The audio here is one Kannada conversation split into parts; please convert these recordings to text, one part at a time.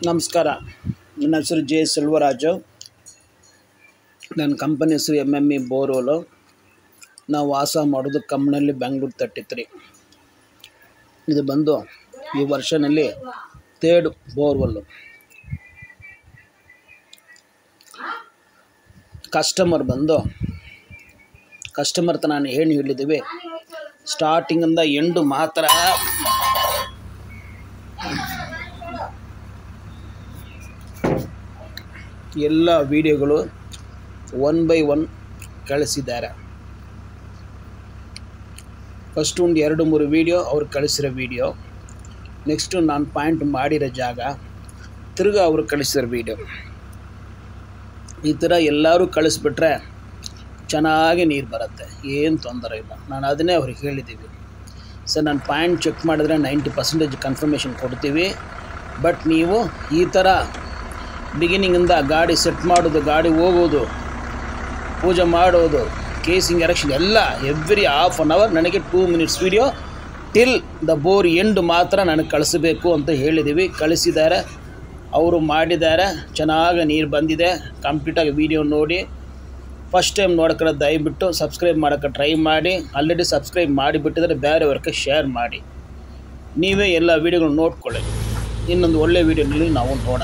ನಮಸ್ಕಾರ ನನ್ನ ಹೆಸರು ಜೆ ಸೆಲ್ವರಾಜು ನನ್ನ ಕಂಪನಿ ಹೆಸರು ಎಮ್ ಎಮ್ ಇ ಬೋರ್ವೆಲು ನಾವು ವಾಸ ಮಾಡೋದು ಕಮ್ಮನಹಳ್ಳಿ ಬೆಂಗ್ಳೂರು ತರ್ಟಿ ತ್ರೀ ಇದು ಬಂದು ಈ ವರ್ಷನಲ್ಲಿ ತೇರ್ಡ್ ಬೋರ್ವೆಲ್ಲು ಕಸ್ಟಮರ್ ಬಂದು ಕಸ್ಟಮರ್ ಹತ್ರ ನಾನು ಏನು ಹೇಳಿದ್ದೀವಿ ಸ್ಟಾರ್ಟಿಂಗಿಂದ ಎಂಡು ಮಾತ್ರ ಎಲ್ಲ ವೀಡಿಯೋಗಳು ಒನ್ ಬೈ ಒನ್ ಕಳಿಸಿದ್ದಾರೆ ಫಸ್ಟ್ ಒಂದು ಎರಡು ಮೂರು ವೀಡಿಯೋ ಅವ್ರು ಕಳಿಸಿರೋ ವೀಡಿಯೋ ನೆಕ್ಸ್ಟು ನಾನು ಪಾಯಿಂಟ್ ಮಾಡಿರೋ ಜಾಗ ತಿರ್ಗಾ ಅವರು ಕಳಿಸಿರೋ ವೀಡಿಯೋ ಈ ಥರ ಎಲ್ಲರೂ ಕಳಿಸ್ಬಿಟ್ರೆ ಚೆನ್ನಾಗಿ ನೀರು ಬರುತ್ತೆ ಏನು ತೊಂದರೆ ಇಲ್ಲ ನಾನು ಅದನ್ನೇ ಅವ್ರಿಗೆ ಹೇಳಿದ್ದೀವಿ ಸರ್ ನಾನು ಪಾಯಿಂಟ್ ಚೆಕ್ ಮಾಡಿದ್ರೆ ನೈಂಟಿ ಪರ್ಸೆಂಟೇಜ್ ಕನ್ಫರ್ಮೇಷನ್ ಕೊಡ್ತೀವಿ ಬಟ್ ನೀವು ಈ ಥರ ಬಿಗಿನಿಂಗಿಂದ ಗಾಡಿ ಸೆಟ್ ಮಾಡೋದು ಗಾಡಿ ಹೋಗೋದು ಪೂಜೆ ಮಾಡೋದು ಕೇಸಿಂಗ್ ಎರೆಕ್ಷನ್ ಎಲ್ಲ ಎವ್ರಿ ಹಾಫ್ ಆನ್ ಅವರ್ ನನಗೆ two minutes video till the bore end ಮಾತ್ರ ನನಗೆ ಕಳಿಸಬೇಕು ಅಂತ ಹೇಳಿದ್ದೀವಿ ಕಳಿಸಿದ್ದಾರೆ ಅವರು ಮಾಡಿದ್ದಾರೆ ಚೆನ್ನಾಗಿ ನೀರು ಬಂದಿದೆ ಕಂಪ್ಲೀಟಾಗಿ ವೀಡಿಯೋ ನೋಡಿ ಫಸ್ಟ್ ಟೈಮ್ ನೋಡೋಕೆ ದಯವಿಟ್ಟು ಸಬ್ಸ್ಕ್ರೈಬ್ ಮಾಡೋಕ್ಕೆ ಟ್ರೈ ಮಾಡಿ ಆಲ್ರೆಡಿ ಸಬ್ಸ್ಕ್ರೈಬ್ ಮಾಡಿಬಿಟ್ಟಿದ್ರೆ ಬೇರೆಯವ್ರಿಗೆ ಶೇರ್ ಮಾಡಿ ನೀವೇ ಎಲ್ಲ ವೀಡಿಯೋಗಳು ನೋಡ್ಕೊಳ್ಳಿ ಇನ್ನೊಂದು ಒಳ್ಳೆ ವೀಡಿಯೋನಲ್ಲಿ ನಾವು ನೋಡೋಣ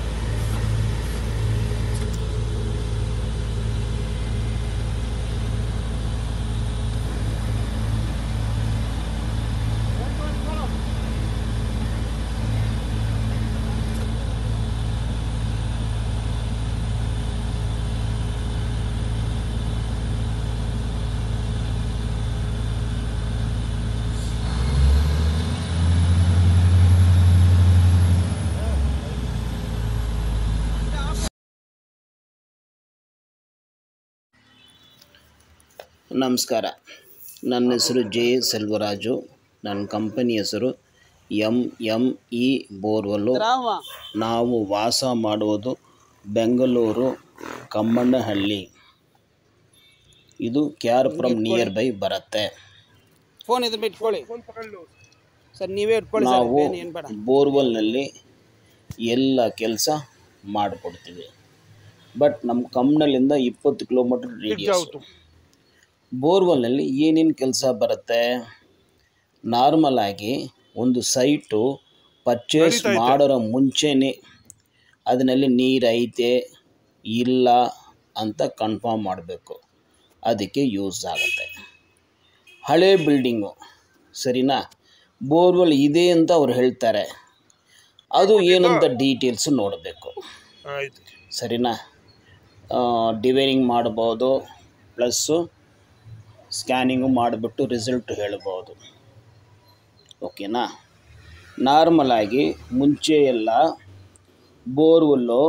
ನಮಸ್ಕಾರ ನನ್ನ ಹೆಸರು ಜೆ ಸೆಲ್ವರಾಜು ನನ್ನ ಕಂಪನಿ ಹೆಸರು ಎಮ್ ಎಮ್ ಇ ಬೋರ್ವೆಲ್ಲು ನಾವು ವಾಸ ಮಾಡುವುದು ಬೆಂಗಳೂರು ಕಮ್ಮಣ್ಣಹಳ್ಳಿ ಇದು ಕ್ಯಾರ್ ಫ್ರಮ್ ನಿಯರ್ ಬೈ ಬರುತ್ತೆ ಫೋನ್ ಇದ್ರ ಇಟ್ಕೊಳ್ಳಿ ಸರ್ ನೀವೇ ಇಟ್ಕೊಳ್ಳಿ ಸರ್ ನಾವು ಏನು ಏನು ಬೇಡ ಬೋರ್ವೆಲ್ನಲ್ಲಿ ಎಲ್ಲ ಕೆಲಸ ಮಾಡಿಕೊಡ್ತೀವಿ ಬಟ್ ನಮ್ಮ ಕಮ್ಮನಲ್ಲಿಂದ ಇಪ್ಪತ್ತು ಕಿಲೋಮೀಟ್ರ್ ರೇಡಿಯಸ್ ಬೋರ್ವೆಲ್ನಲ್ಲಿ ಏನೇನು ಕೆಲಸ ಬರುತ್ತೆ ನಾರ್ಮಲ್ ಆಗಿ ಒಂದು ಸೈಟು ಪರ್ಚೇಸ್ ಮಾಡೋರ ಮುಂಚೆನೇ ಅದರಲ್ಲಿ ನೀರು ಐತೆ ಇಲ್ಲ ಅಂತ ಕನ್ಫರ್ಮ್ ಮಾಡಬೇಕು ಅದಕ್ಕೆ ಯೂಸ್ ಆಗುತ್ತೆ ಹಳೆ ಬಿಲ್ಡಿಂಗು ಸರಿನಾ ಬೋರ್ವೆಲ್ ಇದೆ ಅಂತ ಅವ್ರು ಹೇಳ್ತಾರೆ ಅದು ಏನಂತ ಡೀಟೇಲ್ಸು ನೋಡಬೇಕು ಆಯ್ತು ಸರಿನಾ ಡಿವೈನಿಂಗ್ ಮಾಡ್ಬೋದು ಪ್ಲಸ್ಸು ಸ್ಕ್ಯಾನಿಂಗು ಮಾಡಿಬಿಟ್ಟು ರಿಸಲ್ಟ್ ಹೇಳ್ಬೋದು ಓಕೆನಾ ನಾರ್ಮಲಾಗಿ ಮುಂಚೆ ಎಲ್ಲ ಬೋರ್ವೆಲ್ಲು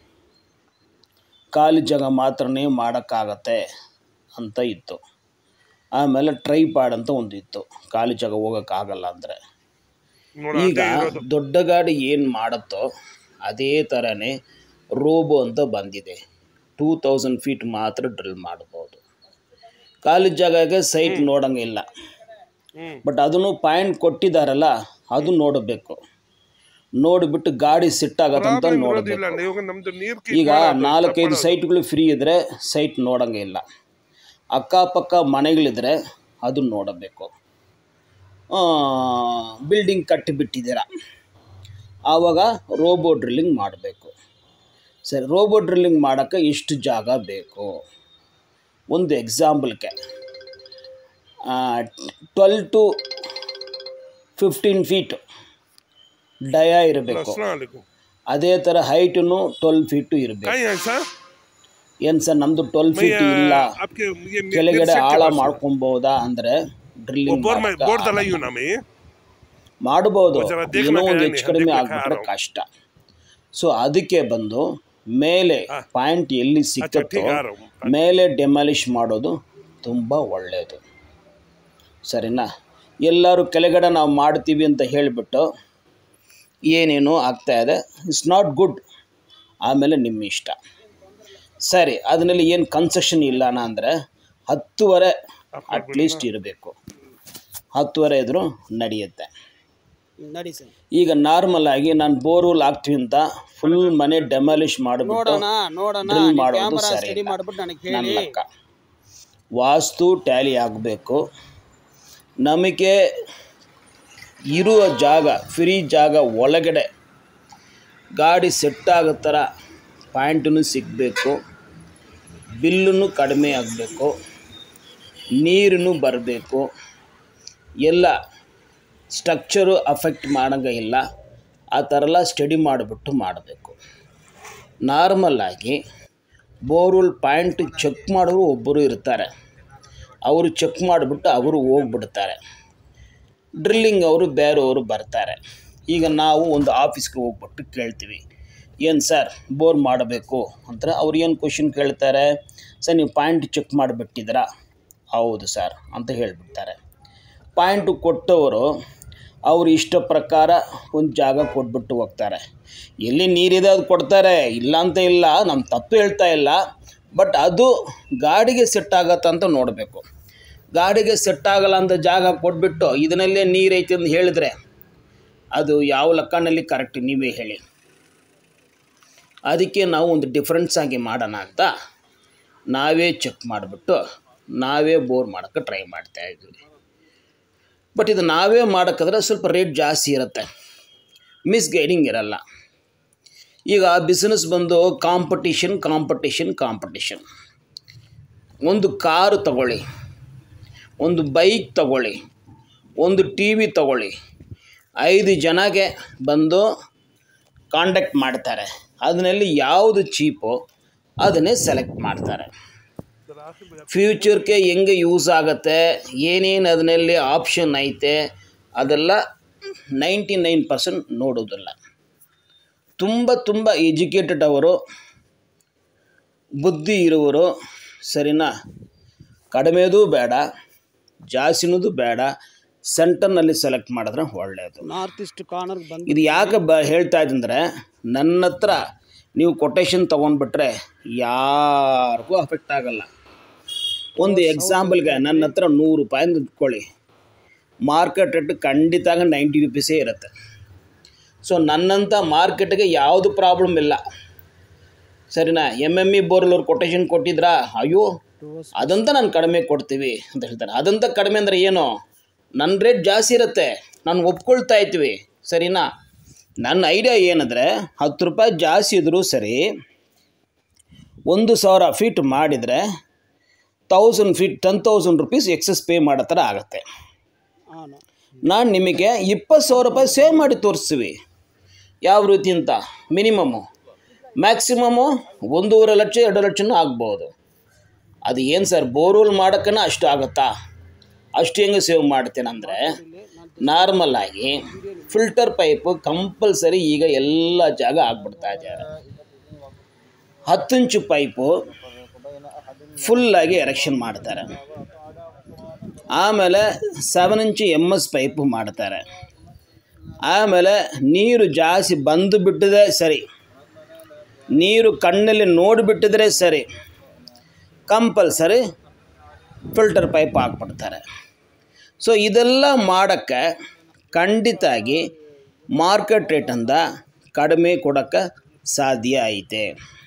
ಖಾಲಿ ಜಾಗ ಮಾತ್ರನೇ ಮಾಡೋಕ್ಕಾಗತ್ತೆ ಅಂತ ಇತ್ತು ಆಮೇಲೆ ಟ್ರೈಪಾಡ್ ಅಂತ ಒಂದು ಇತ್ತು ಖಾಲಿ ಜಾಗ ಹೋಗೋಕ್ಕಾಗಲ್ಲ ಅಂದರೆ ನೋಡ ಈಗ ದೊಡ್ಡ ಗಾಡಿ ಏನು ಮಾಡುತ್ತೋ ಅದೇ ಥರನೇ ರೋಬೋ ಅಂತ ಬಂದಿದೆ ಟೂ ತೌಸಂಡ್ ಫೀಟ್ ಮಾತ್ರ ಡ್ರಿಲ್ ಮಾಡ್ಬೋದು ಖಾಲಿ ಜಾಗಕ್ಕೆ ಸೈಟ್ ನೋಡಂಗಿಲ್ಲ ಹ್ಮ್ ಬಟ್ ಅದನ್ನು ಪಾಯಿಂಟ್ ಕೊಟ್ಟಿದ್ದಾರಲ್ಲ ಅದು ನೋಡಬೇಕು ನೋಡಿಬಿಟ್ಟು ಗಾಡಿ ಸಿಟ್ಟಾಗತ್ತಂತ ಇರೋದಿಲ್ಲ ನೋಡಬೇಕು ಇವಾಗ ನಮ್ದು ನೀರ್ ಈಗ ನಾಲ್ಕೈದು ಸೈಟ್ಗಳು ಫ್ರೀ ಇದ್ದರೆ ಸೈಟ್ ನೋಡಂಗಿಲ್ಲ ಅಕ್ಕಪಕ್ಕ ಮನೆಗಳಿದ್ರೆ ಅದು ನೋಡಬೇಕು ಬಿಲ್ಡಿಂಗ್ ಕಟ್ಟಿಬಿಟ್ಟಿದ್ದೀರ ಆವಾಗ ರೋಬೋ ಡ್ರಿಲ್ಲಿಂಗ್ ಮಾಡಬೇಕು ಸರಿ ರೋಬೋ ಡ್ರಿಲ್ಲಿಂಗ್ ಮಾಡೋಕ್ಕೆ ಇಷ್ಟು ಜಾಗ ಬೇಕು ಒಂದು ಎಕ್ಸಾಂಪಲ್ಗೆ twelve to fifteen feet dia ಇರಬೇಕು ಅದೇ ಥರ ಹೈಟನ್ನು ಟ್ವೆಲ್ ಫೀಟು ಇರಬೇಕು कहीं है सर ಏನು ಸರ್ ನಮ್ಮದು ಟ್ವೆಲ್ ಫೀಟ್ ಇಲ್ಲ आपके ये मे- ಕೆಳಗಡೆ ಆಳ ಮಾಡ್ಕೊಬೋದಾ ಅಂದರೆ ಡ್ರಿಲ್ಲಿಂಗ್ बोर में बोर डलाई हूँ ना मैं ಮಾಡ್ಬೋದು ಜರ ದೇಖ್ ಏನೋ ನಾ ಒಂದು ಕೈ ಹೆಚ್ಚು ಕಡಿಮೆ ದೇಖ್ ನಾ ಆಗ್ಬಿಟ್ರೆ ಖಾ ಕಷ್ಟ ಸೊ ಅದಕ್ಕೆ ಬಂದು ಮೇಲೆ ಪಾಯಿಂಟ್ ಎಲ್ಲಿ ಸಿಕ್ಕತ್ತೋ ठीक आ रहा हूँ ಮೇಲೆ ಡೆಮಾಲಿಷ್ ಮಾಡೋದು ತುಂಬ ಒಳ್ಳೆಯದು ಸರಿನಾ ಎಲ್ಲರೂ ಕೆಳಗಡೆ ನಾವು ಮಾಡ್ತೀವಿ ಅಂತ ಹೇಳಿಬಿಟ್ಟು ಏನೇನೋ ಆಗ್ತಾ ಇದೆ ಇಟ್ಸ್ ನಾಟ್ ಗುಡ್ ಆಮೇಲೆ ನಿಮ್ಮ ಇಷ್ಟ ಸರಿ ಅದರಲ್ಲಿ ಏನು ಕನ್ಸೆಷನ್ ಇಲ್ಲನ ಅಂದರೆ ಹತ್ತುವರೆ ಅಟ್ಲೀಸ್ಟ್ ಇರಬೇಕು ಹತ್ತುವರೆ ಇದ್ರೂ ನಡೆಯುತ್ತೆ ನಡಿ ಸರ್ ಈಗ ನಾರ್ಮಲ್ ಆಗಿ ನಾನು ಬೋರ್ವೆಲ್ ಹಾಕ್ತೀವಿ ಅಂತ ಫುಲ್ ಮನೆ ಡೆಮಾಲಿಷ್ ಮಾಡಿಬಿಟ್ಟು ನೋಡೋಣ ನೋಡೋಣ drill ಮಾಡೋದು ಕ್ಯಾಮರಾ ಸರಿ ಸ್ಟಡಿ ಇಲ್ಲ. ಮಾಡ್ಬಿಟ್ಟು ನನಗೆ ನನ್ನ ಹೇಳಿ ಲೆಕ್ಕ ವಾಸ್ತು ಟ್ಯಾಲಿ ಆಗಬೇಕು ನಮಗೆ ಇರುವ ಜಾಗ ಫ್ರೀ ಜಾಗ ಒಳಗಡೆ ಗಾಡಿ ಸೆಟ್ ಆಗೋ ಥರ ಪಾಯಿಂಟನ್ನು ಸಿಗಬೇಕು ಬಿಲ್ಲನ್ನು ಕಡಿಮೆ ಆಗಬೇಕು ನೀರನ್ನು ಬರಬೇಕು ಎಲ್ಲ ಸ್ಟ್ರಕ್ಚರು ಅಫೆಕ್ಟ್ ಮಾಡೋಂಗೆ ಇಲ್ಲ ಆ ಥರ ಎಲ್ಲ ಸ್ಟಡಿ ಮಾಡಿಬಿಟ್ಟು ಮಾಡಬೇಕು ನಾರ್ಮಲ್ಲಾಗಿ ಬೋರ್ವೆಲ್ ಪಾಯಿಂಟ್ ಚೆಕ್ ಮಾಡೋರು ಒಬ್ಬರು ಇರ್ತಾರೆ ಅವರು ಚೆಕ್ ಮಾಡಿಬಿಟ್ಟು ಅವರು ಹೋಗ್ಬಿಡ್ತಾರೆ ಡ್ರಿಲ್ಲಿಂಗ್ ಅವರು ಬೇರೆಯವರು ಬರ್ತಾರೆ ಈಗ ನಾವು ಒಂದು ಆಫೀಸ್ಗೆ ಹೋಗ್ಬಿಟ್ಟು ಕೇಳ್ತೀವಿ ಏನು ಸರ್ ಬೋರ್ ಮಾಡಬೇಕು ಅಂತಾರೆ ಅವ್ರು ಏನು ಕ್ವಶನ್ ಕೇಳ್ತಾರೆ ಸರ್ ನೀವು ಪಾಯಿಂಟ್ ಚೆಕ್ ಮಾಡಿಬಿಟ್ಟಿದ್ದೀರಾ ಹೌದು ಸರ್ ಅಂತ ಹೇಳಿಬಿಡ್ತಾರೆ ಪಾಯಿಂಟು ಕೊಟ್ಟವರು ಅವ್ರು ಇಷ್ಟ ಪ್ರಕಾರ ಒಂದು ಜಾಗ ಕೊಟ್ಬಿಟ್ಟು ಹೋಗ್ತಾರೆ ಎಲ್ಲಿ ನೀರಿದೆ ಅದು ಕೊಡ್ತಾರೆ ಇಲ್ಲ ಅಂತ ಇಲ್ಲ ನಮ್ಮ ತಪ್ಪು ಹೇಳ್ತಾ ಇಲ್ಲ ಬಟ್ ಅದು ಗಾಡಿಗೆ ಸೆಟ್ ಆಗತ್ತ ಅಂತ ನೋಡಬೇಕು ಗಾಡಿಗೆ ಸೆಟ್ ಆಗಲ್ಲ ಅಂತ ಜಾಗ ಕೊಟ್ಬಿಟ್ಟು ಇದನ್ನಲ್ಲೇ ನೀರು ಐತಿ ಅಂತ ಹೇಳಿದ್ರೆ ಅದು ಯಾವ ಲೆಕ್ಕನಲ್ಲಿ ಕರೆಕ್ಟ್ ನೀವೇ ಹೇಳಿ ಅದಕ್ಕೆ ನಾವು ಒಂದು ಡಿಫ್ರೆನ್ಸ್ ಆಗಿ ಮಾಡೋಣ ಅಂತ ನಾವೇ ಚೆಕ್ ಮಾಡಿಬಿಟ್ಟು ನಾವೇ ಬೋರ್ ಮಾಡೋಕ್ಕೆ ಟ್ರೈ ಮಾಡ್ತಾ ಇದ್ವಿ ಬಟ್ ಇದು ನಾವೇ ಮಾಡೋಕ್ಕಾದ್ರೆ ಸ್ವಲ್ಪ ರೇಟ್ ಜಾಸ್ತಿ ಇರುತ್ತೆ ಮಿಸ್ಗೈಡಿಂಗ್ ಇರಲ್ಲ ಈಗ ಬಿಸ್ನೆಸ್ ಬಂದು ಕಾಂಪಟಿಷನ್ ಕಾಂಪಟಿಷನ್ ಕಾಂಪಟಿಷನ್ ಒಂದು ಕಾರು ತಗೊಳ್ಳಿ ಒಂದು ಬೈಕ್ ತಗೊಳ್ಳಿ ಒಂದು ಟಿ ವಿ ತಗೊಳ್ಳಿ ಐದು ಜನಗೆ ಬಂದು ಕಾಂಟ್ಯಾಕ್ಟ್ ಮಾಡ್ತಾರೆ ಅದರಲ್ಲಿ ಯಾವುದು ಚೀಪೋ ಅದನ್ನೇ ಸೆಲೆಕ್ಟ್ ಮಾಡ್ತಾರೆ ಫ್ಯೂಚರ್ಗೆ ಹೆಂಗೆ ಯೂಸ್ ಆಗುತ್ತೆ ಏನೇನು ಅದರಲ್ಲಿ ಆಪ್ಷನ್ ಐತೆ ಅದೆಲ್ಲ ನೈಂಟಿ ನೈನ್ ಪರ್ಸೆಂಟ್ ನೋಡೋದಿಲ್ಲ ತುಂಬ ತುಂಬ ಎಜುಕೇಟೆಡ್ ಅವರು ಬುದ್ಧಿ ಇರುವರು ಸರಿನಾ ಕಡಿಮೆದು ಬೇಡ ಜಾಸ್ತಿನದು ಬೇಡ ಸೆಂಟರ್ನಲ್ಲಿ ಸೆಲೆಕ್ಟ್ ಮಾಡಿದ್ರೆ ಒಳ್ಳೆಯದು ನಾರ್ತ್ ಈಸ್ಟ್ ಕಾರ್ನರ್ಗೆ ಬಂದು ಇದು ಯಾಕೆ ಬ ಹೇಳ್ತಾ ಇದ್ದಂದ್ರೆ ನನ್ನ ಹತ್ರ ನೀವು ಕೊಟೇಶನ್ ತೊಗೊಂಡ್ಬಿಟ್ರೆ ಯಾರಿಗೂ ಅಫೆಕ್ಟ್ ಆಗಲ್ಲ ಒಂದು ಎಕ್ಸಾಂಪಲ್ಗೆ ನನ್ನ ಹತ್ರ ನೂರು ರೂಪಾಯಿ ಅಂತ ಇಟ್ಕೊಳ್ಳಿ ಮಾರ್ಕೆಟ್ ರೇಟ್ ಖಂಡಿತ ನೈಂಟಿ ರುಪೀಸೇ ಇರುತ್ತೆ ಸೊ ನನ್ನಂಥ ಮಾರ್ಕೆಟ್ಗೆ ಯಾವುದು ಪ್ರಾಬ್ಲಮ್ ಇಲ್ಲ ಸರಿನಾ ಎಮ್ ಎಮ್ ಇ ಬೋರ್ಲವ್ರು ಕೊಟೇಶನ್ ಕೊಟ್ಟಿದ್ರಾ ಅಯ್ಯೋ ಅದಂತ ನಾನು ಕಡಿಮೆ ಕೊಡ್ತೀವಿ ಅಂತ ಹೇಳ್ತಾರೆ ಅದಂತ ಕಡಿಮೆ ಅಂದರೆ ಏನು ನನ್ನ ರೇಟ್ ಜಾಸ್ತಿ ಇರುತ್ತೆ ನಾನು ಒಪ್ಕೊಳ್ತಾ ಇರ್ತೀವಿ ಸರಿನಾ ನನ್ನ ಐಡಿಯಾ ಏನಂದರೆ ಹತ್ತು ರೂಪಾಯಿ ಜಾಸ್ತಿ ಇದ್ದರೂ ಸರಿ ಒಂದು ಸಾವಿರ ಫೀಟ್ ಮಾಡಿದರೆ thousand feet ten thousand rupees excess pay ಮಾಡೋ ಥರ ಆಗುತ್ತೆ ಹಾಂ ನಾನು ನಿಮಗೆ ಇಪ್ಪತ್ತು ಸಾವಿರ ರೂಪಾಯಿ ಸೇವ್ ಮಾಡಿ ತೋರಿಸ್ತೀವಿ ಯಾವ ರೀತಿ ಅಂತ ಮಿನಿಮಮ್ಮು ಮ್ಯಾಕ್ಸಿಮಮ್ಮು ಒಂದೂವರೆ ಲಕ್ಷ ಎರಡು ಲಕ್ಷನೂ ಆಗ್ಬೋದು ಅದು ಏನು ಸರ್ ಬೋರ್ವೆಲ್ ಮಾಡೋಕ್ಕನ ಅಷ್ಟು ಆಗುತ್ತಾ ಅಷ್ಟು ಹೆಂಗೆ ಸೇವ್ ಮಾಡ್ತೇನೆಂದರೆ ನಾರ್ಮಲ್ ಆಗಿ ಫಿಲ್ಟರ್ ಪೈಪು ಕಂಪಲ್ಸರಿ ಈಗ ಎಲ್ಲ ಜಾಗ ಆಗ್ಬಿಡ್ತಾ ಇದ್ದಾರೆ ಹತ್ತು ಇಂಚು ಪೈಪು ಫುಲ್ಲಾಗಿ ಎರೆಕ್ಷನ್ ಮಾಡ್ತಾರೆ ಆಮೇಲೆ ಸೆವೆನ್ ಇಂಚು ಎಮ್ ಎಸ್ ಪೈಪು ಮಾಡ್ತಾರೆ ಆಮೇಲೆ ನೀರು ಜಾಸ್ತಿ ಬಂದು ಬಿಟ್ಟಿದೆ ಸರಿ ನೀರು ಕಣ್ಣಲ್ಲಿ ನೋಡಿಬಿಟ್ಟಿದ್ರೆ ಸರಿ ಕಂಪಲ್ಸರಿ ಫಿಲ್ಟರ್ ಪೈಪ್ ಹಾಕ್ಬಿಡ್ತಾರೆ ಸೊ ಇದೆಲ್ಲ ಮಾಡೋಕ್ಕೆ ಖಂಡಿತಾಗಿ ಮಾರ್ಕೆಟ್ ರೇಟಿಂದ ಕಡಿಮೆ ಕೊಡೋಕ್ಕೆ ಸಾಧ್ಯ ಐತೆ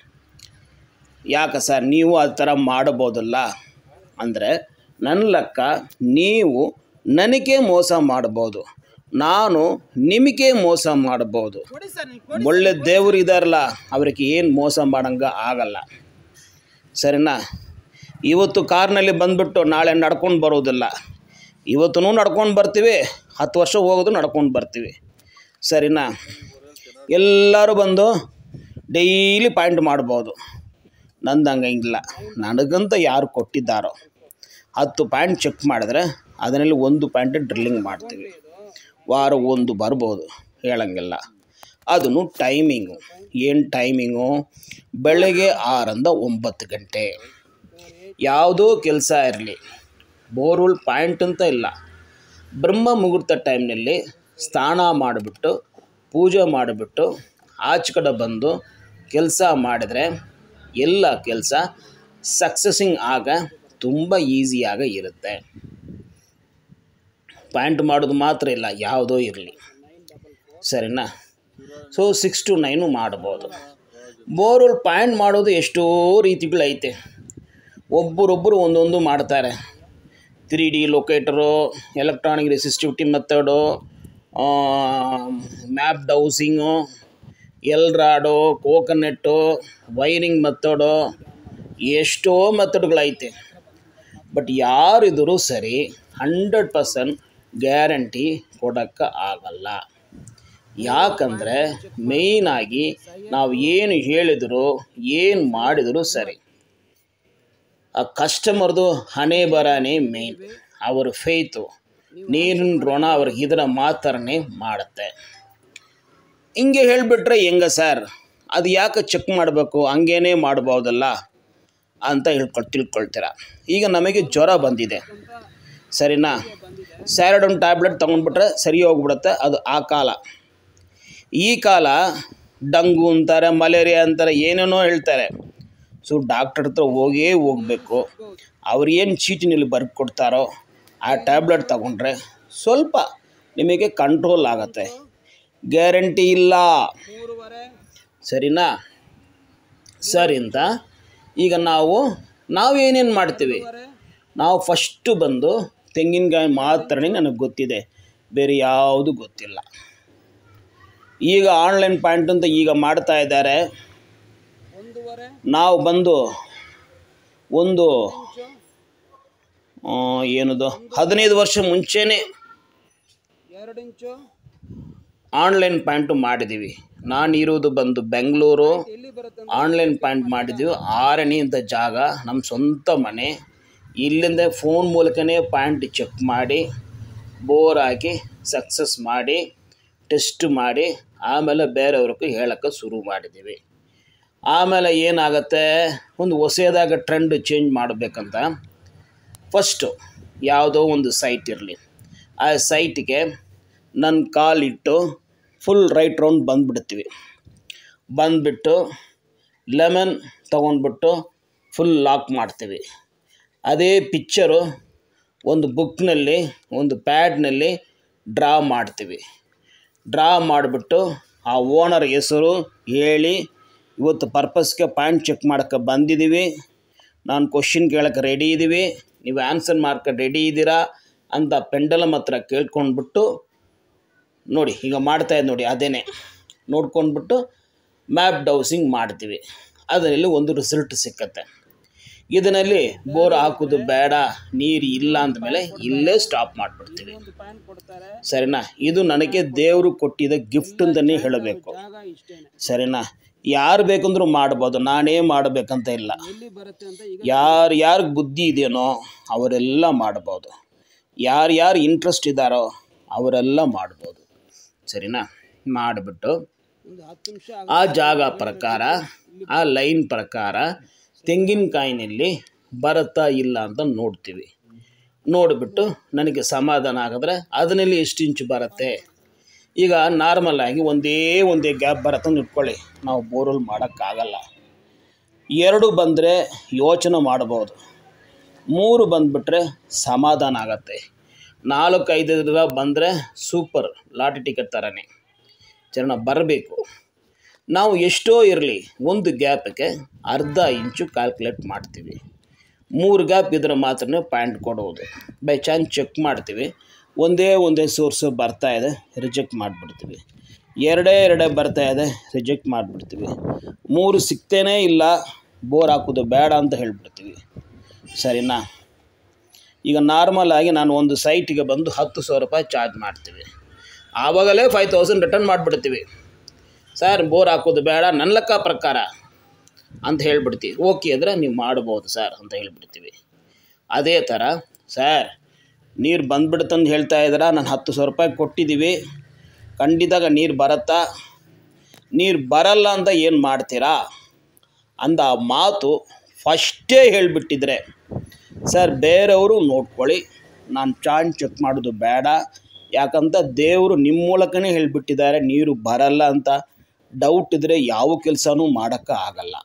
ಯಾಕೆ ಸರ್ ನೀವು ಆ ಥರ ಮಾಡಬೋದಲ್ಲ ಅಂದರೆ ನನ್ನ ಲೆಕ್ಕ ನೀವು ನನಗೆ ಮೋಸ ಮಾಡ್ಬೋದು ನಾನು ನಿಮಗೆ ಮೋಸ ಮಾಡ್ಬೋದು ಕೊಡಿ ಸರ್ ನೀವು ಒಳ್ಳೆ ದೇವರು ಇದಾರಲ್ಲ ಅವ್ರಿಗೆ ಏನು ಮೋಸ ಮಾಡಂಗೆ ಆಗಲ್ಲ ಸರಿನಾ ಇವತ್ತು ಕಾರ್ನಲ್ಲಿ ಬಂದುಬಿಟ್ಟು ನಾಳೆ ನಡ್ಕೊಂಡು ಬರೋದಿಲ್ಲ ಇವತ್ತು ನಡ್ಕೊಂಡು ಬರ್ತೀವಿ ಹತ್ತು ವರ್ಷ ಹೋಗೋದು ನಡ್ಕೊಂಡು ಬರ್ತೀವಿ ಸರಿನಾ ಎಲ್ಲರೂ ಬಂದು ಡೈಲಿ ಪಾಯಿಂಟ್ ಮಾಡ್ಬೋದು ನಂದು ಹಂಗಂಗಿಲ್ಲ ನನಗಂತ ಯಾರು ಕೊಟ್ಟಿದ್ದಾರೋ ಹತ್ತು ಪಾಯಿಂಟ್ ಚೆಕ್ ಮಾಡಿದ್ರೆ ಅದರಲ್ಲಿ ಒಂದು ಪಾಯಿಂಟ್ ಡ್ರಿಲ್ಲಿಂಗ್ ಮಾಡ್ತೀವಿ ವಾರ ಒಂದು ಬರ್ಬೋದು ಹೇಳಂಗಿಲ್ಲ ಅದನ್ನು ಟೈಮಿಂಗು ಏನು ಟೈಮಿಂಗು ಬೆಳಗ್ಗೆ ಆರರಿಂದ ಒಂಬತ್ತು ಗಂಟೆ ಯಾವುದೋ ಕೆಲಸ ಇರಲಿ ಬೋರ್ವೆಲ್ ಪಾಯಿಂಟ್ ಅಂತ ಇಲ್ಲ ಬ್ರಹ್ಮ ಮುಹೂರ್ತ ಟೈಮ್ನಲ್ಲಿ ಸ್ನಾನ ಮಾಡಿಬಿಟ್ಟು ಪೂಜೆ ಮಾಡಿಬಿಟ್ಟು ಆಚೆ ಕಡೆ ಬಂದು ಕೆಲಸ ಮಾಡಿದರೆ ಎಲ್ಲ ಕೆಲಸ ಸಕ್ಸಸ್ಸಿಂಗ್ ಆಗ ತುಂಬ ಈಸಿಯಾಗ ಇರುತ್ತೆ ಪಾಯಿಂಟ್ ಮಾಡೋದು ಮಾತ್ರ ಇಲ್ಲ ಯಾವುದೋ ಇರಲಿ ಸರಿನಾ ಸೊ ಸಿಕ್ಸ್ ಟು ನೈನು ಮಾಡ್ಬೋದು ಬೋರ್ವೆಲ್ ಪಾಯಿಂಟ್ ಮಾಡೋದು ಎಷ್ಟೋ ರೀತಿಗಳೈತೆ ಒಬ್ಬರೊಬ್ಬರು ಒಂದೊಂದು ಮಾಡ್ತಾರೆ three D locator electronic resistivity method map dowsing L rod coconut wiring method ಎಷ್ಟೋ ಮೆಥಡ್ಗಳೈತೆ ಬಟ್ ಯಾರಿದ್ರೂ ಸರಿ ಹಂಡ್ರೆಡ್ ಪರ್ಸೆಂಟ್ ಗ್ಯಾರಂಟಿ ಕೊಡೋಕ್ಕೆ ಆಗಲ್ಲ ಯಾಕಂದರೆ ಮೇಯ್ನಾಗಿ ನಾವು ಏನು ಹೇಳಿದ್ರು ಏನು ಮಾಡಿದರೂ ಸರಿ ಆ ಕಸ್ಟಮರ್ದು ಹಣೆ ಬರನೇ ಮೇಯ್ನ್ ಅವ್ರ ಫೇತು ನೀರಿನ ಋಣ ಅವ್ರಿಗೆ ಇದರ ಮಾತರನೇ ಮಾಡುತ್ತೆ ಹಿಂಗೆ ಹೇಳಿಬಿಟ್ರೆ ಹೆಂಗ ಸರ್ ಅದು ಯಾಕೆ ಚೆಕ್ ಮಾಡಬೇಕು ಹಂಗೇನೆ ಮಾಡ್ಬೋದಲ್ಲ ಅಂತ ಹೇಳ್ಕೊಳ್ ತಿಳ್ಕೊಳ್ತೀರ ಈಗ ನಮಗೆ ಜ್ವರ ಬಂದಿದೆ ಸರಿನಾ ಸ್ಯಾರಡನ್ ಟ್ಯಾಬ್ಲೆಟ್ ತೊಗೊಂಡ್ಬಿಟ್ರೆ ಸರಿ ಹೋಗ್ಬಿಡುತ್ತೆ ಅದು ಆ ಕಾಲ ಈ ಕಾಲ ಡಂಗು ಅಂತಾರೆ ಮಲೇರಿಯಾ ಅಂತಾರೆ ಏನೇನೋ ಹೇಳ್ತಾರೆ ಸೊ ಡಾಕ್ಟರ್ ಹತ್ರ ಹೋಗೇ ಹೋಗಬೇಕು ಅವ್ರು ಏನು ಚೀಟಿನಲ್ಲಿ ಬರ್ದು ಕೊಡ್ತಾರೋ ಆ ಟ್ಯಾಬ್ಲೆಟ್ ತಗೊಂಡ್ರೆ ಸ್ವಲ್ಪ ನಿಮಗೆ ಕಂಟ್ರೋಲ್ ಆಗುತ್ತೆ ಗ್ಯಾರಂಟಿ ಇಲ್ಲ ಮೂರುವರೆ ಸರಿನಾ ಸರಿಂದ ಈಗ ನಾವು ನಾವೇನೇನು ಮಾಡ್ತೀವಿ ನಾವು ಫಸ್ಟು ಬಂದು ತೆಂಗಿನಕಾಯಿ ಮಾತ್ರನೇ ನನಗೆ ಗೊತ್ತಿದೆ ಬೇರೆ ಯಾವುದು ಗೊತ್ತಿಲ್ಲ ಈಗ ಆನ್ಲೈನ್ ಪಾಯಿಂಟ್ ಅಂತ ಈಗ ಮಾಡ್ತಾ ಇದ್ದಾರೆ ಒಂದೂವರೆ ನಾವು ಬಂದು ಒಂದು ಆ, ಏನದು ಹದಿನೈದು ವರ್ಷ ಮುಂಚೆನೇ ಎರಡು ಇಂಚು ಆನ್ಲೈನ್ ಪಾಯಿಂಟು ಮಾಡಿದ್ದೀವಿ ನಾನು ಇರೋದು ಬಂದು ಬೆಂಗಳೂರು ಎಲ್ಲಿ ಬರುತ್ತೆ ಆನ್ಲೈನ್ ಪಾಯಿಂಟ್ ಮಾಡಿದ್ದೀವಿ ಆರನೇ ಅಂತ ಜಾಗ ನಮ್ಮ ಸ್ವಂತ ಮನೆ ಇಲ್ಲಿಂದ ಫೋನ್ ಮೂಲಕನೇ ಪಾಯಿಂಟ್ ಚೆಕ್ ಮಾಡಿ ಬೋರ್ ಹಾಕಿ ಸಕ್ಸಸ್ ಮಾಡಿ ಟೆಸ್ಟ್ ಮಾಡಿ ಆಮೇಲೆ ಬೇರೆಯವ್ರಿಗೆ ಹೇಳೋಕ್ಕೆ ಶುರು ಮಾಡಿದ್ದೀವಿ ಆಮೇಲೆ ಏನಾಗುತ್ತೆ ಒಂದು ಹೊಸದಾದ ಟ್ರೆಂಡ್ ಚೇಂಜ್ ಮಾಡಬೇಕಂತ ಫಸ್ಟು ಯಾವುದೋ ಒಂದು ಸೈಟ್ ಇರಲಿ ಆ ಸೈಟಿಗೆ ನನ್ನ ಕಾಲಿಟ್ಟು ಫುಲ್ ರೈಟ್ ರೌಂಡ್ ಬಂದುಬಿಡ್ತೀವಿ ಬಂದುಬಿಟ್ಟು ಲೆಮನ್ ತೊಗೊಂಡ್ಬಿಟ್ಟು ಫುಲ್ ಲಾಕ್ ಮಾಡ್ತೀವಿ ಅದೇ ಪಿಕ್ಚರು ಒಂದು ಬುಕ್ನಲ್ಲಿ ಒಂದು ಪ್ಯಾಡ್ನಲ್ಲಿ ಡ್ರಾ ಮಾಡ್ತೀವಿ ಡ್ರಾ ಮಾಡಿಬಿಟ್ಟು ಆ ಓನರ್ ಹೆಸರು ಹೇಳಿ ಇವತ್ತು ಪರ್ಪಸ್ಗೆ ಪಾಯಿಂಟ್ ಚೆಕ್ ಮಾಡೋಕ್ಕೆ ಬಂದಿದ್ದೀವಿ ನಾನು ಕ್ವಶನ್ ಕೇಳೋಕ್ಕೆ ರೆಡಿ ಇದ್ದೀವಿ ನೀವು ಆನ್ಸರ್ ಮಾರ್ಕ ರೆಡಿ ಇದ್ದೀರಾ ಅಂತ ಪೆಂಡಲಮ್ ಹತ್ರ ಕೇಳ್ಕೊಂಡ್ಬಿಟ್ಟು ನೋಡಿ ಈಗ ಮಾಡ್ತಾ ಇದ್ದು ನೋಡಿ ಅದೇನೆ ನೋಡ್ಕೊಂಡ್ಬಿಟ್ಟು ಮ್ಯಾಪ್ ಡೌಸಿಂಗ್ ಮಾಡ್ತೀವಿ ಅದರಲ್ಲಿ ಒಂದು ರಿಸಲ್ಟ್ ಸಿಕ್ಕತ್ತೆ ಇದರಲ್ಲಿ ಬೋರ್ ಹಾಕೋದು ಬೇಡ ನೀರು ಇಲ್ಲ ಅಂದಮೇಲೆ ಇಲ್ಲೇ ಸ್ಟಾಪ್ ಮಾಡಿಬಿಡ್ತೀವಿ ಒಂದು ಪಾಯಿಂಟ್ ಕೊಡ್ತಾರೆ ಸರಿನಾ ಇದು ನನಗೆ ದೇವರು ಕೊಟ್ಟಿದ್ದ ಗಿಫ್ಟ್ ಅಂತಲೇ ಹೇಳಬೇಕು ಜಾಗ ಇಷ್ಟೇನೆ ಸರಿನಾ ಯಾರು ಬೇಕಂದ್ರೂ ಮಾಡ್ಬೋದು ನಾನೇ ಮಾಡಬೇಕಂತ ಇಲ್ಲ ಎಲ್ಲಿ ಬರುತ್ತೆ ಅಂತ ಈಗ ಯಾರು ಯಾರಿಗೆ ಬುದ್ಧಿ ಇದೆಯೋ ಅವರೆಲ್ಲ ಮಾಡ್ಬೋದು ಯಾರು ಯಾರು ಇಂಟ್ರೆಸ್ಟ್ ಇದ್ದಾರೋ ಅವರೆಲ್ಲ ಮಾಡ್ಬೋದು ಸರಿನಾ ಮಾಡಿಬಿಟ್ಟು ಒಂದು ಹತ್ತು ನಿಮಿಷ ಆ ಜಾಗ ಪ್ರಕಾರ ಆ ಲೈನ್ ಪ್ರಕಾರ ತೆಂಗಿನಕಾಯಿನಲ್ಲಿ ಬರುತ್ತಾ ಇಲ್ಲ ಅಂತ ನೋಡ್ತೀವಿ ನೋಡಿಬಿಟ್ಟು ನನಗೆ ಸಮಾಧಾನ ಆಗಿದ್ರೆ ಅದರಲ್ಲಿ ಎಷ್ಟು ಇಂಚು ಬರುತ್ತೆ ಈಗ ನಾರ್ಮಲ್ ಆಗಿ ಒಂದೇ ಒಂದೇ ಗ್ಯಾಪ್ ಬರುತ್ತೆ ಅಂತ ಇಟ್ಕೊಳ್ಳಿ ನಾವು ಬೋರ್ವೆಲ್ ಮಾಡೋಕ್ಕಾಗಲ್ಲ ಎರಡು ಬಂದರೆ ಯೋಚನೆ ಮಾಡ್ಬೋದು ಮೂರು ಬಂದುಬಿಟ್ರೆ ಸಮಾಧಾನ ಆಗತ್ತೆ ನಾಲ್ಕು ಐದರ ಬಂದರೆ ಸೂಪರ್ ಲಾಟರಿ ಟಿಕೆಟ್ ಥರನೇ ಚರಣ ಬರಬೇಕು ನಾವು ಎಷ್ಟೋ ಇರಲಿ ಒಂದು ಗ್ಯಾಪಿಗೆ ಅರ್ಧ ಇಂಚು ಕ್ಯಾಲ್ಕುಲೇಟ್ ಮಾಡ್ತೀವಿ ಮೂರು ಗ್ಯಾಪ್ ಇದ್ರೆ ಮಾತ್ರ ಪಾಯಿಂಟ್ ಕೊಡೋದು ಬೈ ಚಾನ್ಸ್ ಚೆಕ್ ಮಾಡ್ತೀವಿ ಒಂದೇ ಒಂದೇ ಸೋರ್ಸು ಬರ್ತಾ ಇದೆ ರಿಜೆಕ್ಟ್ ಮಾಡಿಬಿಡ್ತೀವಿ ಎರಡೇ ಎರಡೇ ಬರ್ತಾ ಇದೆ ರಿಜೆಕ್ಟ್ ಮಾಡಿಬಿಡ್ತೀವಿ ಮೂರು ಸಿಗ್ತೇನೇ ಇಲ್ಲ ಬೋರ್ ಹಾಕೋದು ಬೇಡ ಅಂತ ಹೇಳ್ಬಿಡ್ತೀವಿ ಸರಿನಾ ಈಗ ನಾರ್ಮಲ್ ಆಗಿ ನಾನು ಒಂದು ಸೈಟಿಗೆ ಬಂದು ಹತ್ತು ಸಾವಿರ ರೂಪಾಯಿ ಚಾರ್ಜ್ ಮಾಡ್ತೀವಿ ಆವಾಗಲೇ ಫೈವ್ ತೌಸಂಡ್ ರಿಟರ್ನ್ ಮಾಡಿಬಿಡ್ತೀವಿ ಸರ್ ಬೋರ್ ಹಾಕೋದು ಬೇಡ ನನ್ನ ಲೆಕ್ಕ ಪ್ರಕಾರ ಅಂತ ಹೇಳ್ಬಿಡ್ತೀವಿ ಓಕೆ ಅಂದರೆ ನೀವು ಮಾಡ್ಬೋದು ಸರ್ ಅಂತ ಹೇಳ್ಬಿಡ್ತೀವಿ ಅದೇ ಥರ ಸರ್ ನೀರು ಬಂದ್ಬಿಡುತ್ತಂದು ಹೇಳ್ತಾ ಇದ್ದೀರಾ ನಾನು ಹತ್ತು ಸಾವಿರ ರೂಪಾಯಿ ಕೊಟ್ಟಿದ್ದೀವಿ ಖಂಡಿತಾಗ ನೀರು ಬರುತ್ತಾ ನೀರು ಬರಲ್ಲ ಅಂತ ಏನು ಮಾಡ್ತೀರಾ ಅಂದ ಆ ಮಾತು ಫಸ್ಟೇ ಹೇಳಿಬಿಟ್ಟಿದ್ರೆ ಸರ್ ಬೇರೆಯವರು ನೋಡ್ಕೊಳ್ಳಿ ನಾನು ಚಾನ್ ಚೆಕ್ ಮಾಡೋದು ಬೇಡ ಯಾಕಂತ ದೇವರು ನಿಮ್ಮ ಮೂಲಕನೇ ಹೇಳಿಬಿಟ್ಟಿದ್ದಾರೆ ನೀರು ಬರಲ್ಲ ಅಂತ ಡೌಟ್ ಇದ್ದರೆ ಯಾವ ಕೆಲಸನೂ ಮಾಡೋಕ್ಕೆ ಆಗಲ್ಲ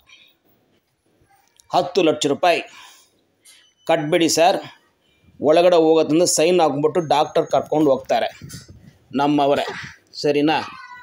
ಹತ್ತು ಲಕ್ಷ ರೂಪಾಯಿ ಕಟ್ಬೇಡಿ ಸರ್ ಒಳಗಡೆ ಹೋಗೋತಂದ್ರೆ ಸೈನ್ ಹಾಕ್ಬಿಟ್ಟು ಡಾಕ್ಟರ್ ಕರ್ಕೊಂಡು ಹೋಗ್ತಾರೆ ನಮ್ಮವರೇ ಸರಿನಾ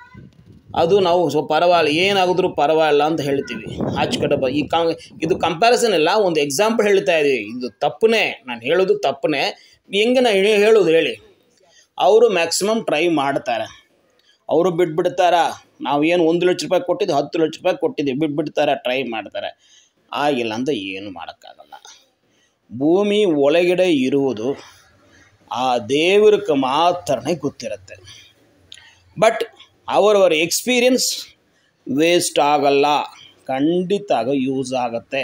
ಅದು ನಾವು ಸ್ವಲ್ಪ ಪರವಾಗಿಲ್ಲ ಏನಾಗಿದ್ರು ಪರವಾಗಿಲ್ಲ ಅಂತ ಹೇಳ್ತೀವಿ ಆಚೆ ಕಡೆ ಬ ಈ ಕಾ ಇದು ಕಂಪ್ಯಾರಿಸನ್ ಇಲ್ಲ ಒಂದು ಎಕ್ಸಾಂಪಲ್ ಹೇಳ್ತಾ ಇದ್ದೀವಿ ಇದು ತಪ್ಪನೇ ನಾನು ಹೇಳೋದು ತಪ್ಪನೇ ಹೆಂಗೆ ನಾನು ಹೇಳಿ- ಹೇಳೋದು ಹೇಳಿ ಅವರು ಮ್ಯಾಕ್ಸಿಮಮ್ ಟ್ರೈ ಮಾಡ್ತಾರೆ ಅವರು ಬಿಟ್ಬಿಡ್ತಾರ ನಾವು ಏನು ಒಂದು ಲಕ್ಷ ರೂಪಾಯಿ ಕೊಟ್ಟಿದ್ದು ಹತ್ತು ಲಕ್ಷ ರೂಪಾಯಿ ಕೊಟ್ಟಿದ್ದೀವಿ ಬಿಟ್ಬಿಡ್ತಾರೆ ಟ್ರೈ ಮಾಡ್ತಾರೆ ಆಗಿಲ್ಲ ಅಂತ ಏನು ಮಾಡೋಕ್ಕಾಗಲ್ಲ ಭೂಮಿ ಒಳಗಡೆ ಇರುವುದು ಆ ದೇವರಿಗೆ ಮಾತ್ರನೇ ಗೊತ್ತಿರುತ್ತೆ ಬಟ್ ಅವರವರ ಎಕ್ಸ್ಪೀರಿಯನ್ಸ್ ವೇಸ್ಟ್ ಆಗಲ್ಲ ಖಂಡಿತ ಆಗ ಯೂಸ್ ಆಗುತ್ತೆ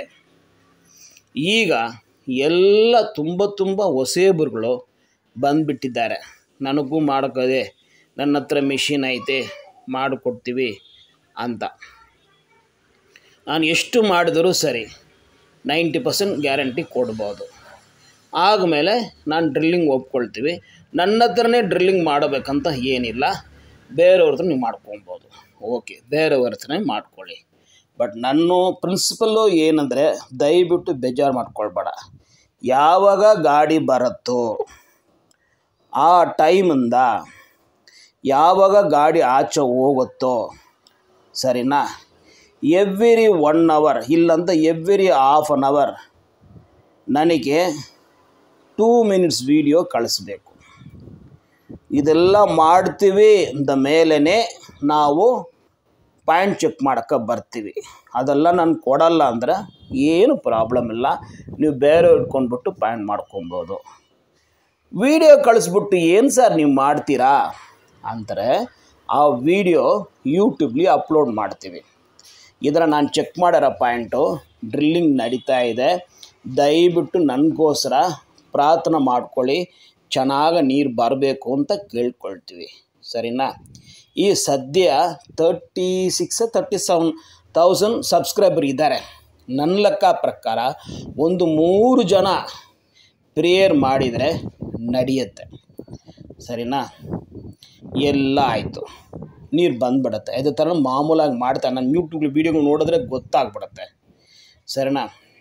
ಈಗ ಎಲ್ಲ ತುಂಬ ತುಂಬ ಹೊಸೇಬರುಗಳು ಬಂದುಬಿಟ್ಟಿದ್ದಾರೆ ನನಗೂ ಮಾಡೋಕ್ಕದೆ ನನ್ನ ಹತ್ರ ಮಿಷಿನ್ ಐತೆ ಮಾಡಿಕೊಡ್ತೀವಿ ಅಂತ ನಾನು ಎಷ್ಟು ಮಾಡಿದರೂ ಸರಿ ನೈಂಟಿ ಪರ್ಸೆಂಟ್ ಗ್ಯಾರಂಟಿ ಕೊಡ್ಬೋದು ಆದಮೇಲೆ ನಾನು ಡ್ರಿಲ್ಲಿಂಗ್ ಒಪ್ಕೊಳ್ತೀವಿ ನನ್ನ ಹತ್ರನೇ ಡ್ರಿಲ್ಲಿಂಗ್ ಮಾಡಬೇಕಂತ ಏನಿಲ್ಲ ಬೇರೆಯವ್ರ ಹತ್ರ ನೀವು ಮಾಡ್ಕೊಬೋದು ಓಕೆ ಬೇರೆಯವ್ರ ಹತ್ರನೇ ಮಾಡ್ಕೊಳ್ಳಿ ಬಟ್ ನನ್ನ ಪ್ರಿನ್ಸಿಪಲ್ಲು ಏನಂದರೆ ದಯವಿಟ್ಟು ಬೇಜಾರು ಮಾಡ್ಕೊಳ್ಬೇಡ ಯಾವಾಗ ಗಾಡಿ ಬರುತ್ತೋ ಆ ಟೈಮಿಂದ ಯಾವಾಗ ಗಾಡಿ ಆಚೆ ಹೋಗುತ್ತೋ ಸರಿನಾ ಎವ್ರಿ ಒನ್ ಅವರ್ ಇಲ್ಲಂತ ಎವ್ರಿ ಹಾಫ್ ಆನ್ ಅವರ್ ನನಗೆ ಟೂ ಮಿನಿಟ್ಸ್ ವೀಡಿಯೋ ಕಳಿಸ್ಬೇಕು ಇದೆಲ್ಲ ಮಾಡ್ತೀವಿ ಅಂದ ಮೇಲೇ ನಾವು ಪಾಯಿಂಟ್ ಚೆಕ್ ಮಾಡೋಕ್ಕೆ ಬರ್ತೀವಿ ಅದೆಲ್ಲ ನಾನು ಕೊಡಲ್ಲ ಅಂದ್ರೆ ಏನು ಪ್ರಾಬ್ಲಮ್ ಇಲ್ಲ ನೀವು ಬೇರೆ ಇಟ್ಕೊಂಡ್ಬಿಟ್ಟು ಪಾಯಿಂಟ್ ಮಾಡ್ಕೊಬೋದು ವಿಡಿಯೋ ಕಳಿಸ್ಬಿಟ್ಟು ಏನು ಸರ್ ನೀವು ಮಾಡ್ತೀರಾ ಅಂತಾರೆ ಆ ವಿಡಿಯೋ ಯೂಟ್ಯೂಬ್ಲಿ ಅಪ್ಲೋಡ್ ಮಾಡ್ತೀವಿ ಇದರ ನಾನು ಚೆಕ್ ಮಾಡ್ಯಾರ ಪಾಯಿಂಟು ಡ್ರಿಲ್ಲಿಂಗ್ ನಡೀತಾ ಇದೆ ದಯವಿಟ್ಟು ನನಗೋಸ್ಕರ ಪ್ರಾರ್ಥನೆ ಮಾಡ್ಕೊಳ್ಳಿ ಚೆನ್ನಾಗಿ ನೀರು ಬರಬೇಕು ಅಂತ ಕೇಳ್ಕೊಳ್ತೀವಿ ಸರಿನಾ ಈ ಸದ್ಯ thirty six thirty seven thousand subscriber ಇದ್ದಾರೆ ನನ್ನ ಲೆಕ್ಕ ಪ್ರಕಾರ ಒಂದು ಮೂರು ಜನ ಪ್ರೇಯರ್ ಮಾಡಿದರೆ ನಡೆಯುತ್ತೆ ಸರಿನಾ ಎಲ್ಲ ಆಯಿತು ನೀರು ಬಂದ್ಬಿಡುತ್ತೆ ಅದೇ ಥರ ಮಾಮೂಲಾಗಿ ಮಾಡ್ತಾರೆ ನಾನು ಯೂಟ್ಯೂಬ್ ವೀಡಿಯೋಗಳು ನೋಡಿದ್ರೆ ಗೊತ್ತಾಗ್ಬಿಡುತ್ತೆ ಸರಿನಾ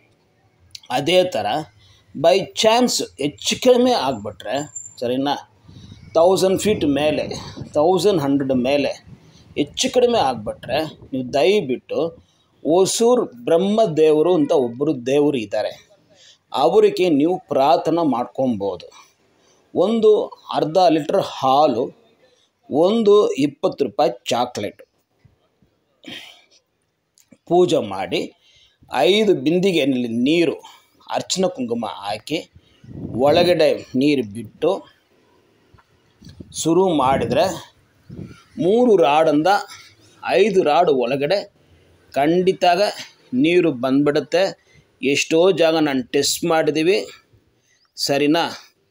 ಅದೇ ಥರ ಬೈ ಚಾನ್ಸ್ ಹೆಚ್ಚು ಕಡಿಮೆ ಆಗಿಬಿಟ್ರೆ ಸರಿನಾ ತೌಸಂಡ್ ಫೀಟ್ ಮೇಲೆ ತೌಸಂಡ್ ಹಂಡ್ರೆಡ್ ಮೇಲೆ ಹೆಚ್ಚು ಕಡಿಮೆ ಆಗಿಬಿಟ್ರೆ ನೀವು ದಯವಿಟ್ಟು ಹೊಸೂರು ಬ್ರಹ್ಮದೇವರು ಅಂತ ಒಬ್ಬರು ದೇವರು ಇದ್ದಾರೆ ಅವರಿಗೆ ನೀವು ಪ್ರಾರ್ಥನೆ ಮಾಡ್ಕೊಬೋದು ಒಂದು ಅರ್ಧ ಲೀಟ್ರ್ ಹಾಲು ಒಂದು ಇಪ್ಪತ್ತು ರೂಪಾಯಿ ಚಾಕ್ಲೇಟು ಪೂಜೆ ಮಾಡಿ ಐದು ಬಿಂದಿಗೆಯಲ್ಲಿ ನೀರು ಅರ್ಚನ ಕುಂಕುಮ ಹಾಕಿ ಒಳಗಡೆ ನೀರು ಬಿಟ್ಟು ಶುರು ಮಾಡಿದರೆ ಮೂರು ರಾಡಿಂದ ಐದು ರಾಡು ಒಳಗಡೆ ಖಂಡಿತಾಗ ನೀರು ಬಂದ್ಬಿಡುತ್ತೆ ಎಷ್ಟೋ ಜಾಗ ನಾನು ಟೆಸ್ಟ್ ಮಾಡಿದ್ದೀವಿ ಸರಿನಾ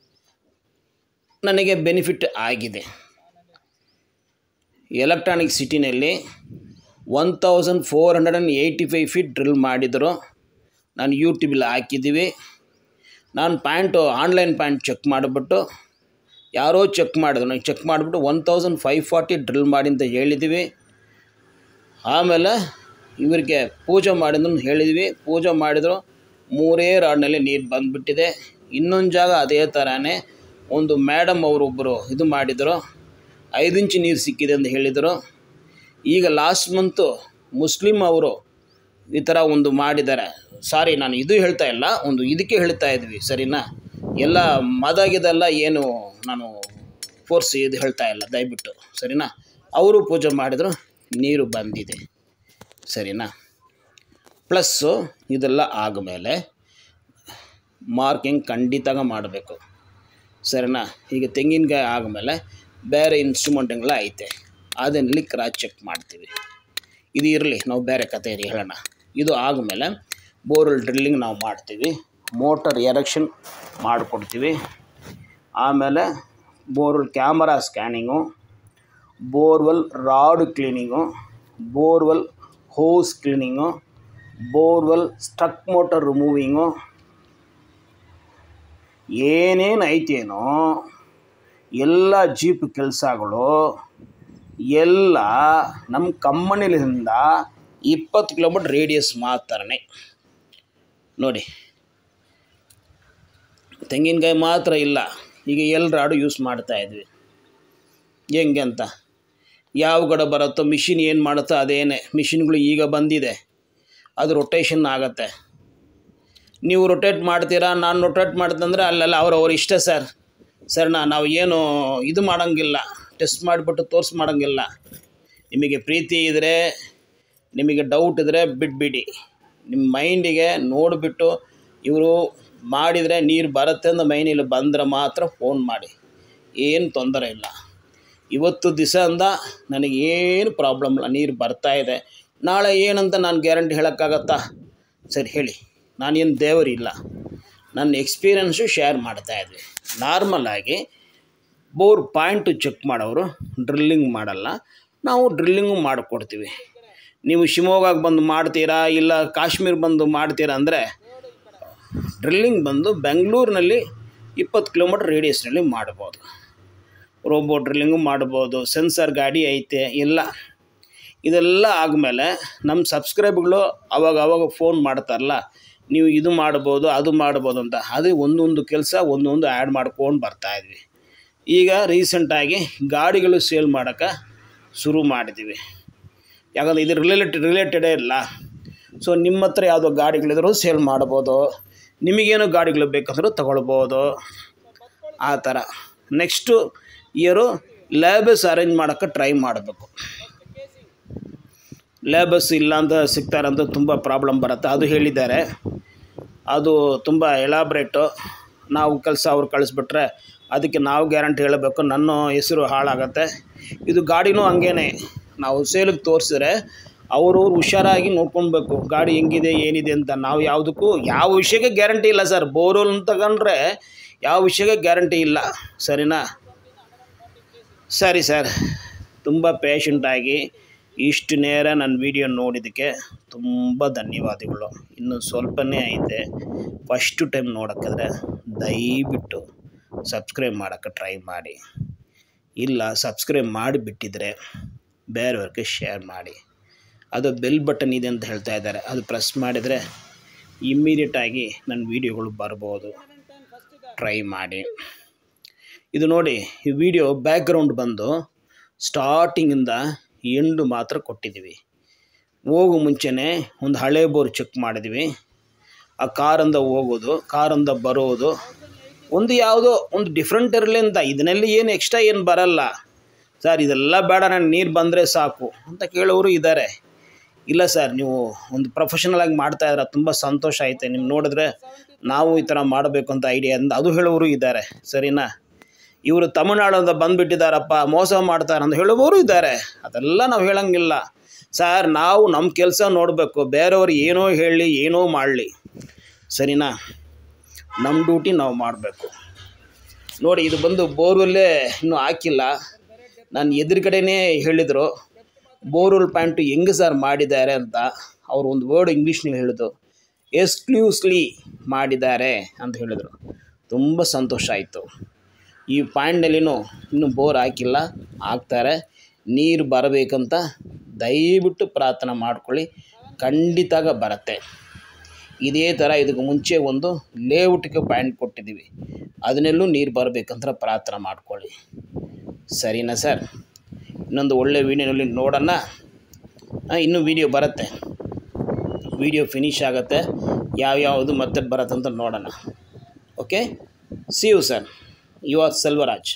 ನನಗೆ ಬೆನಿಫಿಟ್ ಆಗಿದೆ ಎಲೆಕ್ಟ್ರಾನಿಕ್ ಸಿಟಿನಲ್ಲಿ one thousand four hundred and eighty five feet drill ಮಾಡಿದರು ನಾನು ಯೂಟ್ಯೂಬಲ್ಲಿ ಹಾಕಿದ್ದೀವಿ ನಾನು ಪ್ಯಾಂಟು ಆನ್ಲೈನ್ ಪ್ಯಾಂಟ್ ಚೆಕ್ ಮಾಡಿಬಿಟ್ಟು ಯಾರೋ ಚೆಕ್ ಮಾಡಿದ್ರು ನಾನು ಚೆಕ್ ಮಾಡಿಬಿಟ್ಟು one thousand five forty drill ಮಾಡಿ ಅಂತ ಹೇಳಿದ್ದೀವಿ ಆಮೇಲೆ ಇವರಿಗೆ ಪೂಜೆ ಮಾಡಿದ್ರು ಹೇಳಿದ್ವಿ ಪೂಜೆ ಮಾಡಿದ್ರು ಮೂರೇ ರಾಡ್ನಲ್ಲಿ ನೀರು ಬಂದುಬಿಟ್ಟಿದೆ ಇನ್ನೊಂದು ಜಾಗ ಅದೇ ಥರನೇ ಒಂದು ಮೇಡಮ್ ಅವರೊಬ್ಬರು ಇದು ಮಾಡಿದರು ಐದು ಇಂಚು ನೀರು ಸಿಕ್ಕಿದೆ ಅಂತ ಹೇಳಿದರು ಈಗ ಲಾಸ್ಟ್ ಮಂತು ಮುಸ್ಲಿಮ್ ಅವರು ಈ ಥರ ಒಂದು ಮಾಡಿದ್ದಾರೆ ಸಾರಿ ನಾನು ಇದು ಹೇಳ್ತಾ ಇಲ್ಲ ಒಂದು ಇದಕ್ಕೆ ಹೇಳ್ತಾ ಇದ್ವಿ ಸರಿನಾ ಎಲ್ಲ ಮದಾಗಿದೆಲ್ಲ ಏನು ನಾನು ಫೋರ್ಸ್ ಇದು ಹೇಳ್ತಾ ಇಲ್ಲ ದಯವಿಟ್ಟು ಸರಿನಾ ಅವರು ಪೂಜೆ ಮಾಡಿದ್ರು ನೀರು ಬಂದಿದೆ ಸರಿನಾ ಪ್ಲಸ್ಸು ಇದೆಲ್ಲ ಆದಮೇಲೆ ಮಾರ್ಕಿಂಗ್ ಖಂಡಿತಾಗ ಮಾಡಬೇಕು ಸರಿನಾ ಈಗ ತೆಂಗಿನಕಾಯಿ ಆದಮೇಲೆ ಬೇರೆ ಇನ್ಸ್ಟ್ರೂಮೆಂಟ್ಗಳ ಐತೆ ಅದನ್ನಲ್ಲಿ ಕ್ರಾಸ್ ಚೆಕ್ ಮಾಡ್ತೀವಿ ಇದು ಇರಲಿ ನಾವು ಬೇರೆ ಕತೆ ಇರಿ ಹೇಳೋಣ ಇದು ಆದಮೇಲೆ ಬೋರ್ವೆಲ್ ಡ್ರಿಲ್ಲಿಂಗ್ ನಾವು ಮಾಡ್ತೀವಿ ಮೋಟರ್ ಎರೆಕ್ಷನ್ ಮಾಡಿಕೊಡ್ತೀವಿ ಆಮೇಲೆ borewell camera scanning borewell rod cleaning borewell hose cleaning borewell struck motor removing ಏನೇನು ಐತೇನೋ ಎಲ್ಲ ಜೀಪ್ ಕೆಲಸಗಳು ಎಲ್ಲ ನಮ್ಮ ಕಂಪನಿಲಿಂದ ಇಪ್ಪತ್ತು ಕಿಲೋಮೀಟ್ರ್ ರೇಡಿಯಸ್ ಮಾತ್ರನೇ ನೋಡಿ ತೆಂಗಿನಕಾಯಿ ಮಾತ್ರ ಇಲ್ಲ ಈಗ ಎಲ್ ರಾಡು ಯೂಸ್ ಮಾಡ್ತಾ ಇದ್ವಿ ಹೆಂಗೆ ಅಂತ ಯಾವ ಕಡೆ ಬರುತ್ತೋ ಮಿಷಿನ್ ಏನು ಮಾಡುತ್ತೋ ಅದೇನೆ ಮಿಷಿನ್ಗಳು ಈಗ ಬಂದಿದೆ ಅದು ರೊಟೇಷನ್ ಆಗತ್ತೆ ನೀವು ರೊಟೇಟ್ ಮಾಡ್ತೀರಾ ನಾನು ರೊಟೇಟ್ ಮಾಡ್ತಂದ್ರೆ ಅಲ್ಲೆಲ್ಲ ಅವ್ರವ್ರ ಇಷ್ಟ ಸರ್ ಸರ್ ನಾ ನಾವು ಏನು ಇದು ಮಾಡೋಂಗಿಲ್ಲ ಟೆಸ್ಟ್ ಮಾಡಿಬಿಟ್ಟು ತೋರಿಸಿ ಮಾಡೋಂಗಿಲ್ಲ ನಿಮಗೆ ಪ್ರೀತಿ ಇದ್ದರೆ ನಿಮಗೆ ಡೌಟ್ ಇದ್ದರೆ ಬಿಟ್ಬಿಡಿ ನಿಮ್ಮ ಮೈಂಡಿಗೆ ನೋಡಿಬಿಟ್ಟು ಇವರು ಮಾಡಿದರೆ ನೀರು ಬರುತ್ತೆ ಅಂತ ಮೈನಲ್ಲಿ ಬಂದರೆ ಮಾತ್ರ ಫೋನ್ ಮಾಡಿ ಏನು ತೊಂದರೆ ಇಲ್ಲ ಇವತ್ತು ದಿವಸದಿಂದ ನನಗೇನು ಪ್ರಾಬ್ಲಮ್ ಇಲ್ಲ ನೀರು ಬರ್ತಾ ಇದೆ ನಾಳೆ ಏನಂತ ನಾನು ಗ್ಯಾರಂಟಿ ಹೇಳೋಕ್ಕಾಗತ್ತಾ ಸರಿ ಹೇಳಿ ನಾನೇನು ದೇವರಿಲ್ಲ ನನ್ನ ಎಕ್ಸ್ಪೀರಿಯನ್ಸು ಶೇರ್ ಮಾಡ್ತಾ ಇದ್ವಿ ನಾರ್ಮಲಾಗಿ ಬೋರ್ ಪಾಯಿಂಟು ಚೆಕ್ ಮಾಡೋರು ಡ್ರಿಲ್ಲಿಂಗ್ ಮಾಡಲ್ಲ ನಾವು ಡ್ರಿಲ್ಲಿಂಗು ಮಾಡಿಕೊಡ್ತೀವಿ ನೀವು ಶಿವಮೊಗ್ಗಕ್ಕೆ ಬಂದು ಮಾಡ್ತೀರಾ ಇಲ್ಲ ಕಾಶ್ಮೀರ ಬಂದು ಮಾಡ್ತೀರಾ ಅಂದರೆ ಡ್ರಿಲ್ಲಿಂಗ್ ಬಂದು ಬೆಂಗಳೂರಿನಲ್ಲಿ ಇಪ್ಪತ್ತು ಕಿಲೋಮೀಟ್ರ್ ರೇಡಿಯಸ್ನಲ್ಲಿ ಮಾಡ್ಬೋದು ರೋಬೋ ಡ್ರಿಲ್ಲಿಂಗು ಮಾಡ್ಬೋದು ಸೆನ್ಸರ್ ಗಾಡಿ ಐತೆ ಎಲ್ಲ ಇದೆಲ್ಲ ಆದಮೇಲೆ ನಮ್ಮ ಸಬ್ಸ್ಕ್ರೈಬ್ಗಳು ಅವಾಗ ಅವಾಗ ಫೋನ್ ಮಾಡ್ತಾರಲ್ಲ ನೀವು ಇದು ಮಾಡ್ಬೋದು ಅದು ಮಾಡ್ಬೋದು ಅಂತ ಅದು ಒಂದೊಂದು ಕೆಲಸ ಒಂದೊಂದು ಆ್ಯಡ್ ಮಾಡ್ಕೊಂಡು ಬರ್ತಾಯಿದ್ವಿ ಈಗ ರೀಸೆಂಟಾಗಿ ಗಾಡಿಗಳು ಸೇಲ್ ಮಾಡೋಕ್ಕೆ ಶುರು ಮಾಡಿದ್ದೀವಿ ಯಾಕಂದರೆ ಇದು ರಿಲೇಟೆಡ್ ರಿಲೇಟೆಡೇ ಇಲ್ಲ ಸೊ ನಿಮ್ಮ ಹತ್ರ ಯಾವುದೋ ಗಾಡಿಗಳಿದ್ರು ಸೇಲ್ ಮಾಡ್ಬೋದು ನಿಮಗೇನು ಗಾಡಿಗಳು ಬೇಕಂದ್ರೂ ತಗೊಳ್ಬೋದು ಆ ಥರ ನೆಕ್ಸ್ಟು ಇಯರು ಲ್ಯಾಬಸ್ ಅರೇಂಜ್ ಮಾಡೋಕ್ಕೆ ಟ್ರೈ ಮಾಡಬೇಕು ಲ್ಯಾಬಸ್ ಇಲ್ಲ ಅಂತ ಸಿಗ್ತಾರಂತ ತುಂಬ ಪ್ರಾಬ್ಲಮ್ ಬರುತ್ತೆ ಅದು ಹೇಳಿದ್ದಾರೆ ಅದು ತುಂಬ ಎಲಾಬ್ರೇಟು ನಾವು ಕೆಲಸ ಅವ್ರು ಕಳಿಸ್ಬಿಟ್ರೆ ಅದಕ್ಕೆ ನಾವು ಗ್ಯಾರಂಟಿ ಹೇಳಬೇಕು ನನ್ನ ಹೆಸರು ಹಾಳಾಗತ್ತೆ ಇದು ಗಾಡಿನೂ ಹಂಗೇನೆ ನಾವು ಸೇಲಿಗೆ ತೋರಿಸಿದ್ರೆ ಅವ್ರವ್ರು ಹುಷಾರಾಗಿ ನೋಡ್ಕೊಳ್ಬೇಕು ಗಾಡಿ ಹೆಂಗಿದೆ ಏನಿದೆ ಅಂತ ನಾವು ಯಾವುದಕ್ಕೂ ಯಾವ ವಿಷಯಕ್ಕೆ ಗ್ಯಾರಂಟಿ ಇಲ್ಲ ಸರ್ ಬೋರ್ವೆಲ್ ತಗೊಂಡ್ರೆ ಯಾವ ವಿಷಯಕ್ಕೆ ಗ್ಯಾರಂಟಿ ಇಲ್ಲ ಸರಿನಾ ಸರಿ ಸರ್ ತುಂಬ ಪೇಷಂಟಾಗಿ ಇಷ್ಟು ನೇರ ನನ್ನ ವಿಡಿಯೋ ನೋಡಿದ್ದಕ್ಕೆ ತುಂಬ ಧನ್ಯವಾದಗಳು ಇನ್ನು ಸ್ವಲ್ಪನೇ ಐತೆ ಫಸ್ಟು ಟೈಮ್ ನೋಡೋಕ್ಕಾದ್ರೆ ದಯವಿಟ್ಟು ಸಬ್ಸ್ಕ್ರೈಬ್ ಮಾಡೋಕ್ಕೆ ಟ್ರೈ ಮಾಡಿ ಇಲ್ಲ ಸಬ್ಸ್ಕ್ರೈಬ್ ಮಾಡಿಬಿಟ್ಟಿದ್ರೆ ಬೇರೆಯವ್ರಿಗೆ ಶೇರ್ ಮಾಡಿ ಅದು ಬೆಲ್ ಬಟನ್ ಇದೆ ಅಂತ ಹೇಳ್ತಾ ಇದ್ದಾರೆ ಅದು ಪ್ರೆಸ್ ಮಾಡಿದರೆ ಇಮ್ಮಿಡಿಯೇಟಾಗಿ ನನ್ನ ವೀಡಿಯೋಗಳು ಬರ್ಬೋದು ಟ್ರೈ ಮಾಡಿ ಇದು ನೋಡಿ ಈ ವಿಡಿಯೋ ಬ್ಯಾಕ್ಗ್ರೌಂಡ್ ಬಂದು ಸ್ಟಾರ್ಟಿಂಗಿಂದ ಎಂಡು ಮಾತ್ರ ಕೊಟ್ಟಿದ್ದೀವಿ ಹೋಗೋ ಮುಂಚೆನೇ ಒಂದು ಹಳೆ ಬೋರ್ ಚೆಕ್ ಮಾಡಿದ್ವಿ ಆ ಕಾರಿಂದ ಹೋಗೋದು ಕಾರಿಂದ ಬರೋದು ಒಂದು ಯಾವುದೋ ಒಂದು ಡಿಫ್ರೆಂಟ್ ಇರಲಿ ಅಂತ ಇದನ್ನೆಲ್ಲ ಏನು ಎಕ್ಸ್ಟ್ರಾ ಏನು ಬರಲ್ಲ ಸರ್ ಇದೆಲ್ಲ ಬೇಡ ನಾನು ನೀರು ಬಂದರೆ ಸಾಕು ಅಂತ ಕೇಳೋರು ಇದ್ದಾರೆ ಇಲ್ಲ ಸರ್ ನೀವು ಒಂದು ಪ್ರೊಫೆಷನಲ್ ಆಗಿ ಮಾಡ್ತಾ ಇದ್ರೆ ತುಂಬ ಸಂತೋಷ ಐತೆ ನೀವು ನೋಡಿದ್ರೆ ನಾವು ಈ ಥರ ಮಾಡಬೇಕು ಅಂತ ಐಡಿಯಾ ಅಂತ ಅದು ಹೇಳೋರು ಇದ್ದಾರೆ ಸರಿನಾ ಇವರು ತಮಿಳ್ನಾಡಿಂದ ಬಂದುಬಿಟ್ಟಿದ್ದಾರಪ್ಪ ಮೋಸ ಮಾಡ್ತಾರೆ ಅಂತ ಹೇಳುವವರು ಇದ್ದಾರೆ ಅದೆಲ್ಲ ನಾವು ಹೇಳಂಗಿಲ್ಲ ಸರ್ ನಾವು ನಮ್ಮ ಕೆಲಸ ನೋಡಬೇಕು ಬೇರೆಯವ್ರು ಏನೋ ಹೇಳಲಿ ಏನೋ ಮಾಡಲಿ ಸರಿನಾ ನಮ್ಮ ಡ್ಯೂಟಿ ನಾವು ಮಾಡಬೇಕು ನೋಡಿ ಇದು ಬಂದು ಬೋರ್ವೆಲ್ಲೇ ಇನ್ನೂ ಹಾಕಿಲ್ಲ ನಾನು ಎದುರುಗಡೆನೇ ಹೇಳಿದರು ಬೋರ್ವೆಲ್ ಪ್ಯಾಂಟು ಹೆಂಗೆ ಸರ್ ಮಾಡಿದ್ದಾರೆ ಅಂತ ಅವರು ಒಂದು ವರ್ಡ್ ಇಂಗ್ಲೀಷ್ನಲ್ಲಿ ಹೇಳಿದ್ರು ಎಕ್ಸ್ಕ್ಲೂಸ್ಲಿ ಮಾಡಿದ್ದಾರೆ ಅಂತ ಹೇಳಿದರು ತುಂಬ ಸಂತೋಷ ಆಯಿತು ಈ ಪಾಯಿಂಟ್ನಲ್ಲಿನೂ ಇನ್ನೂ ಬೋರ್ ಹಾಕಿಲ್ಲ ಹಾಕ್ತಾರೆ ನೀರು ಬರಬೇಕಂತ ದಯವಿಟ್ಟು ಪ್ರಾರ್ಥನೆ ಮಾಡ್ಕೊಳ್ಳಿ ಖಂಡಿತಾಗ ಬರುತ್ತೆ ಇದೇ ಥರ ಇದಕ್ಕೆ ಮುಂಚೆ ಒಂದು ಲೇಔಟ್ಗೆ ಪಾಯಿಂಟ್ ಕೊಟ್ಟಿದ್ದೀವಿ ಅದನ್ನೆಲ್ಲೂ ನೀರು ಬರಬೇಕಂತ ಪ್ರಾರ್ಥನೆ ಮಾಡ್ಕೊಳ್ಳಿ ಸರಿನಾ ಸರ್ ಇನ್ನೊಂದು ಒಳ್ಳೆ ವೀಡಿಯೋನಲ್ಲಿ ನೋಡೋಣ ಹಾಂ, ಇನ್ನೂ ವೀಡಿಯೋ ಬರುತ್ತೆ ವೀಡಿಯೋ ಫಿನಿಶ್ ಆಗುತ್ತೆ ಯಾವ್ಯಾವುದು ಮತ್ತೆ ಬರುತ್ತಂತ ನೋಡೋಣ okay see you sir U R Selvaraj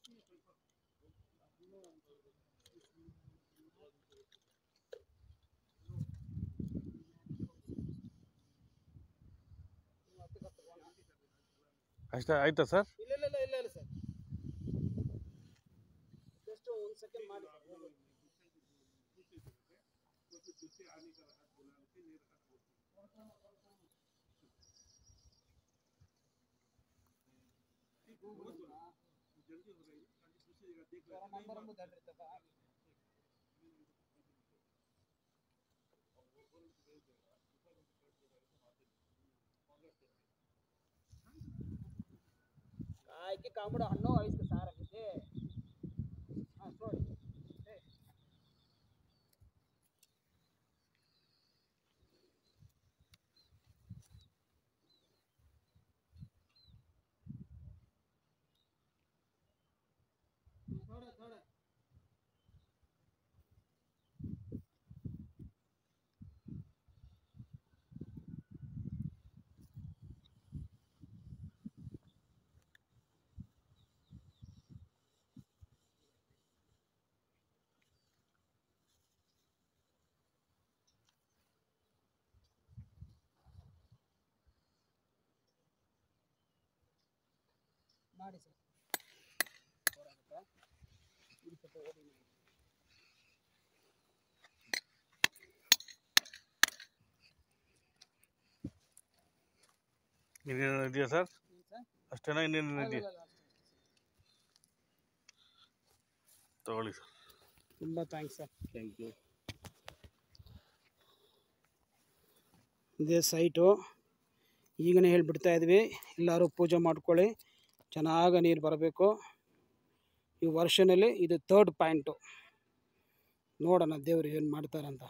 ಅಷ್ಟೇ ಆಯ್ತಾ ಸರ್ ಇಲ್ಲ ಇಲ್ಲ ಇಲ್ಲ ಇಲ್ಲ ಇಲ್ಲ ಸರ್ ಜಸ್ಟ್ ಒಂದು ಸೆಕೆಂಡ್ ಮಾಡಿ ಕಾಯ್ಕೆ ಕಾಂಬಿಡ ಹಣ್ಣು ಐದು ಸಾರ ಆಗಿದೆ ಹಾಂ ನೋಡಿ थोड़ा थोड़ा ಮಾಡಿ ಸರ್ ಹೊರಗುತ್ತಾ ಇದು ಸ್ವಲ್ಪ ಓಡಿ ಮಾಡಿ. ಇನ್ನೇನು ಇದೆಯಾ ಸರ್ ಹ್ಮ್ ಸರ್ ಅಷ್ಟೇನಾ ಇನ್ನೇನು ಅಲ್ಲ, ಇದೆಯಾ ಅಲ್ಲ, ಅಲ್ಲ, ಅಷ್ಟೇ, ಅಷ್ಟೇ. ತಗೊಳ್ಳಿ ಸರ್ ತುಂಬ ಥ್ಯಾಂಕ್ಸ್ ಸರ್ ಥ್ಯಾಂಕ್ ಯು ಇದೇ ಸೈಟು ಈಗನೇ ಹೇಳಿಬಿಡ್ತಾ ಇದ್ವಿ ಎಲ್ಲರೂ ಪೂಜೆ ಮಾಡ್ಕೊಳ್ಳಿ ಚೆನ್ನಾಗಿ ನೀರು ಬರಬೇಕು ಈ ವರ್ಷನಲ್ಲಿ ಇದು ತರ್ಡ್ ಪಾಯಿಂಟು ನೋಡೋಣ ದೇವರು ಏನು ಮಾಡ್ತಾರಂತ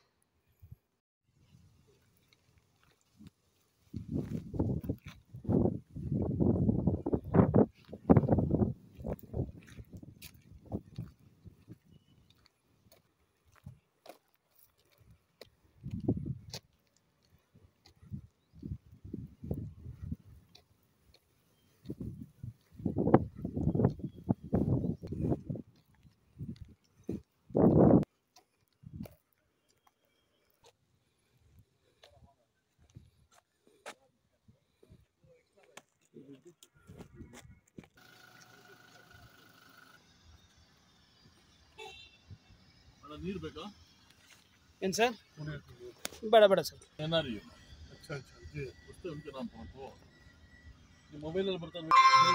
ನೀರು ಬೇಕಾ ಏನು ಸರ್ ಬೇಡ ಬೇಡ ಸರ್ ಏನಾರು ಅಚ್ಚಾ ಅಚ್ಚಾ ಇದು ವಸ್ತು ಉಂಟು ನಾನು ಪಣಕು ನಿಮ್ಮ ಮೊಬೈಲಲ್ಲಿ ಬರ್ತಾರೆ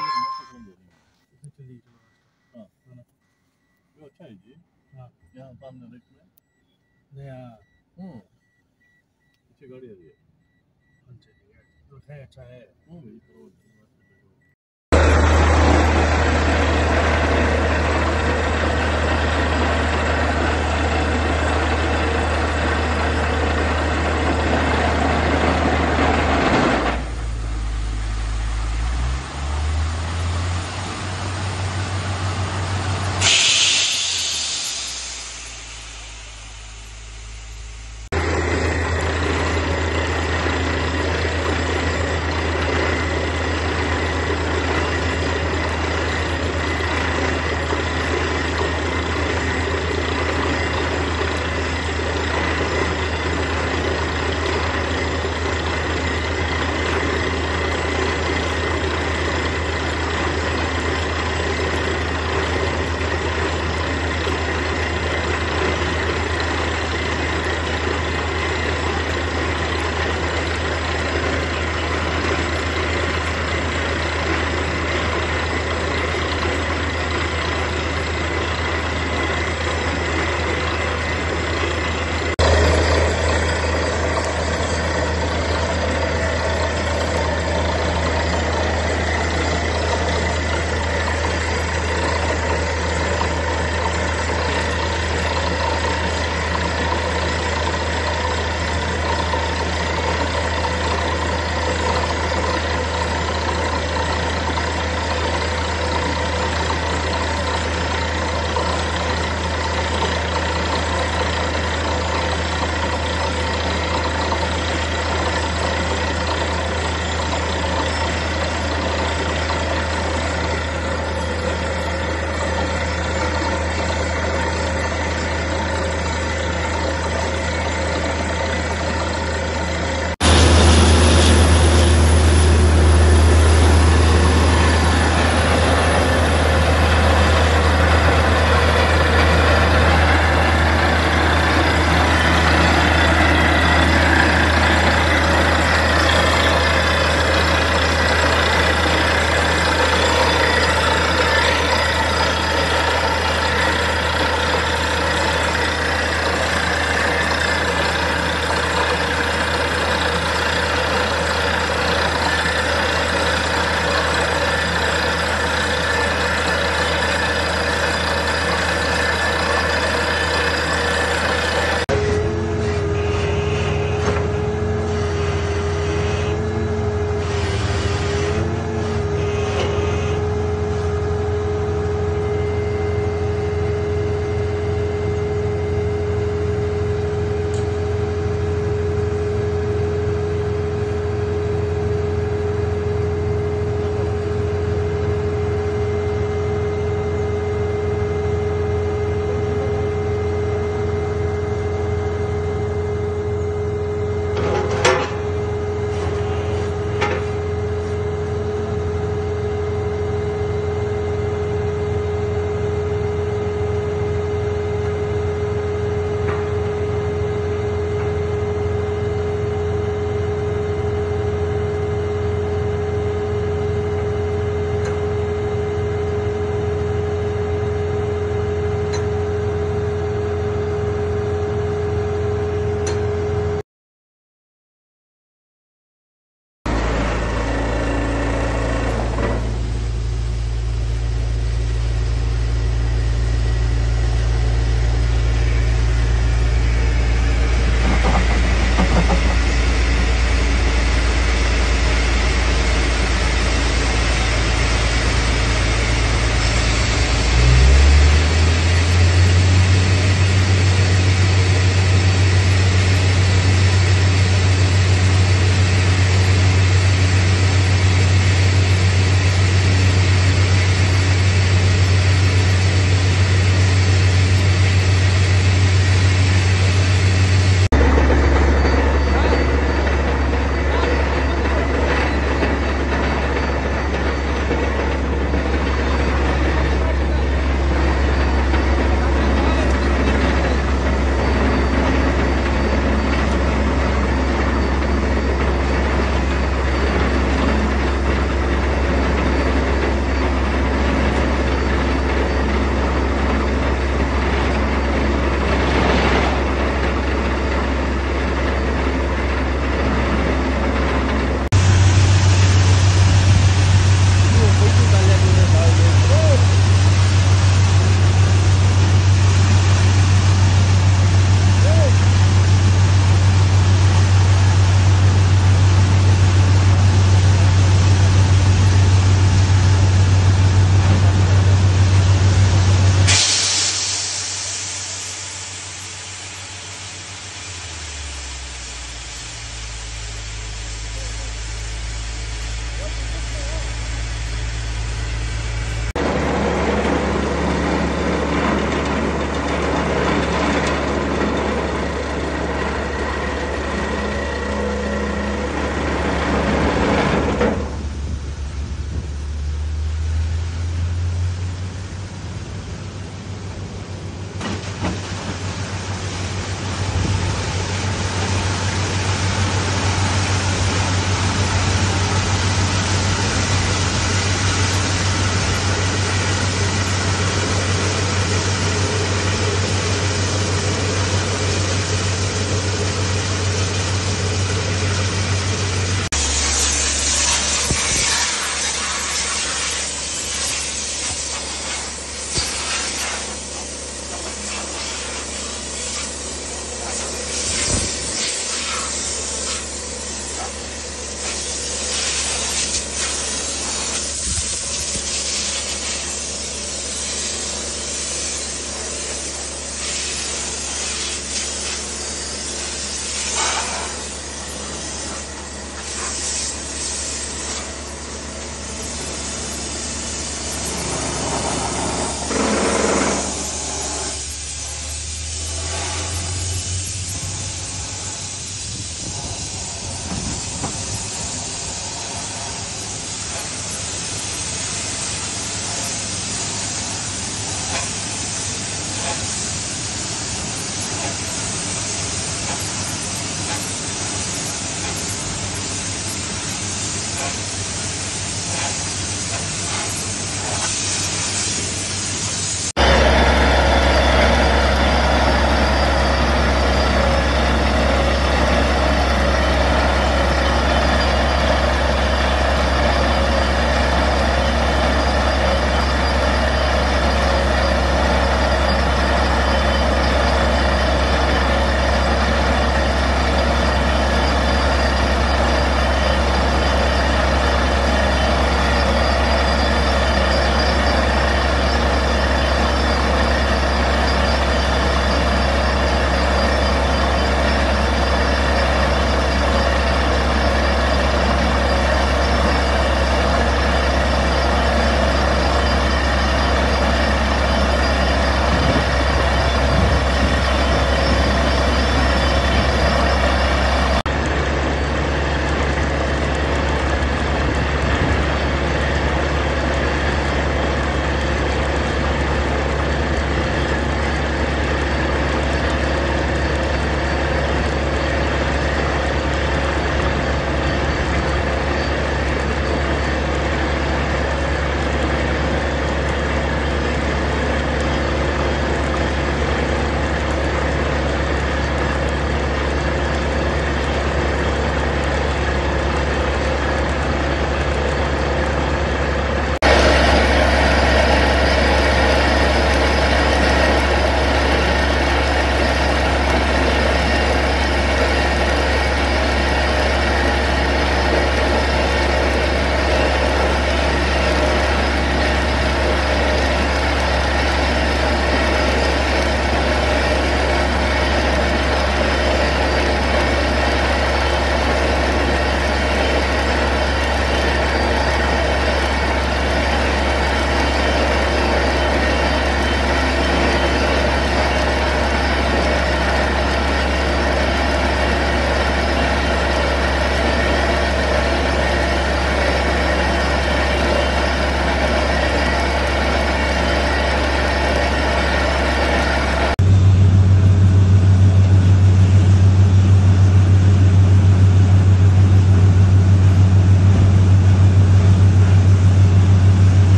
हाँ ये अच्छा है जी हाँ यहाँ सामने राइट में हम्म पीछे गाड़ी आ रही है तो है अच्छा है हम्म भाई तो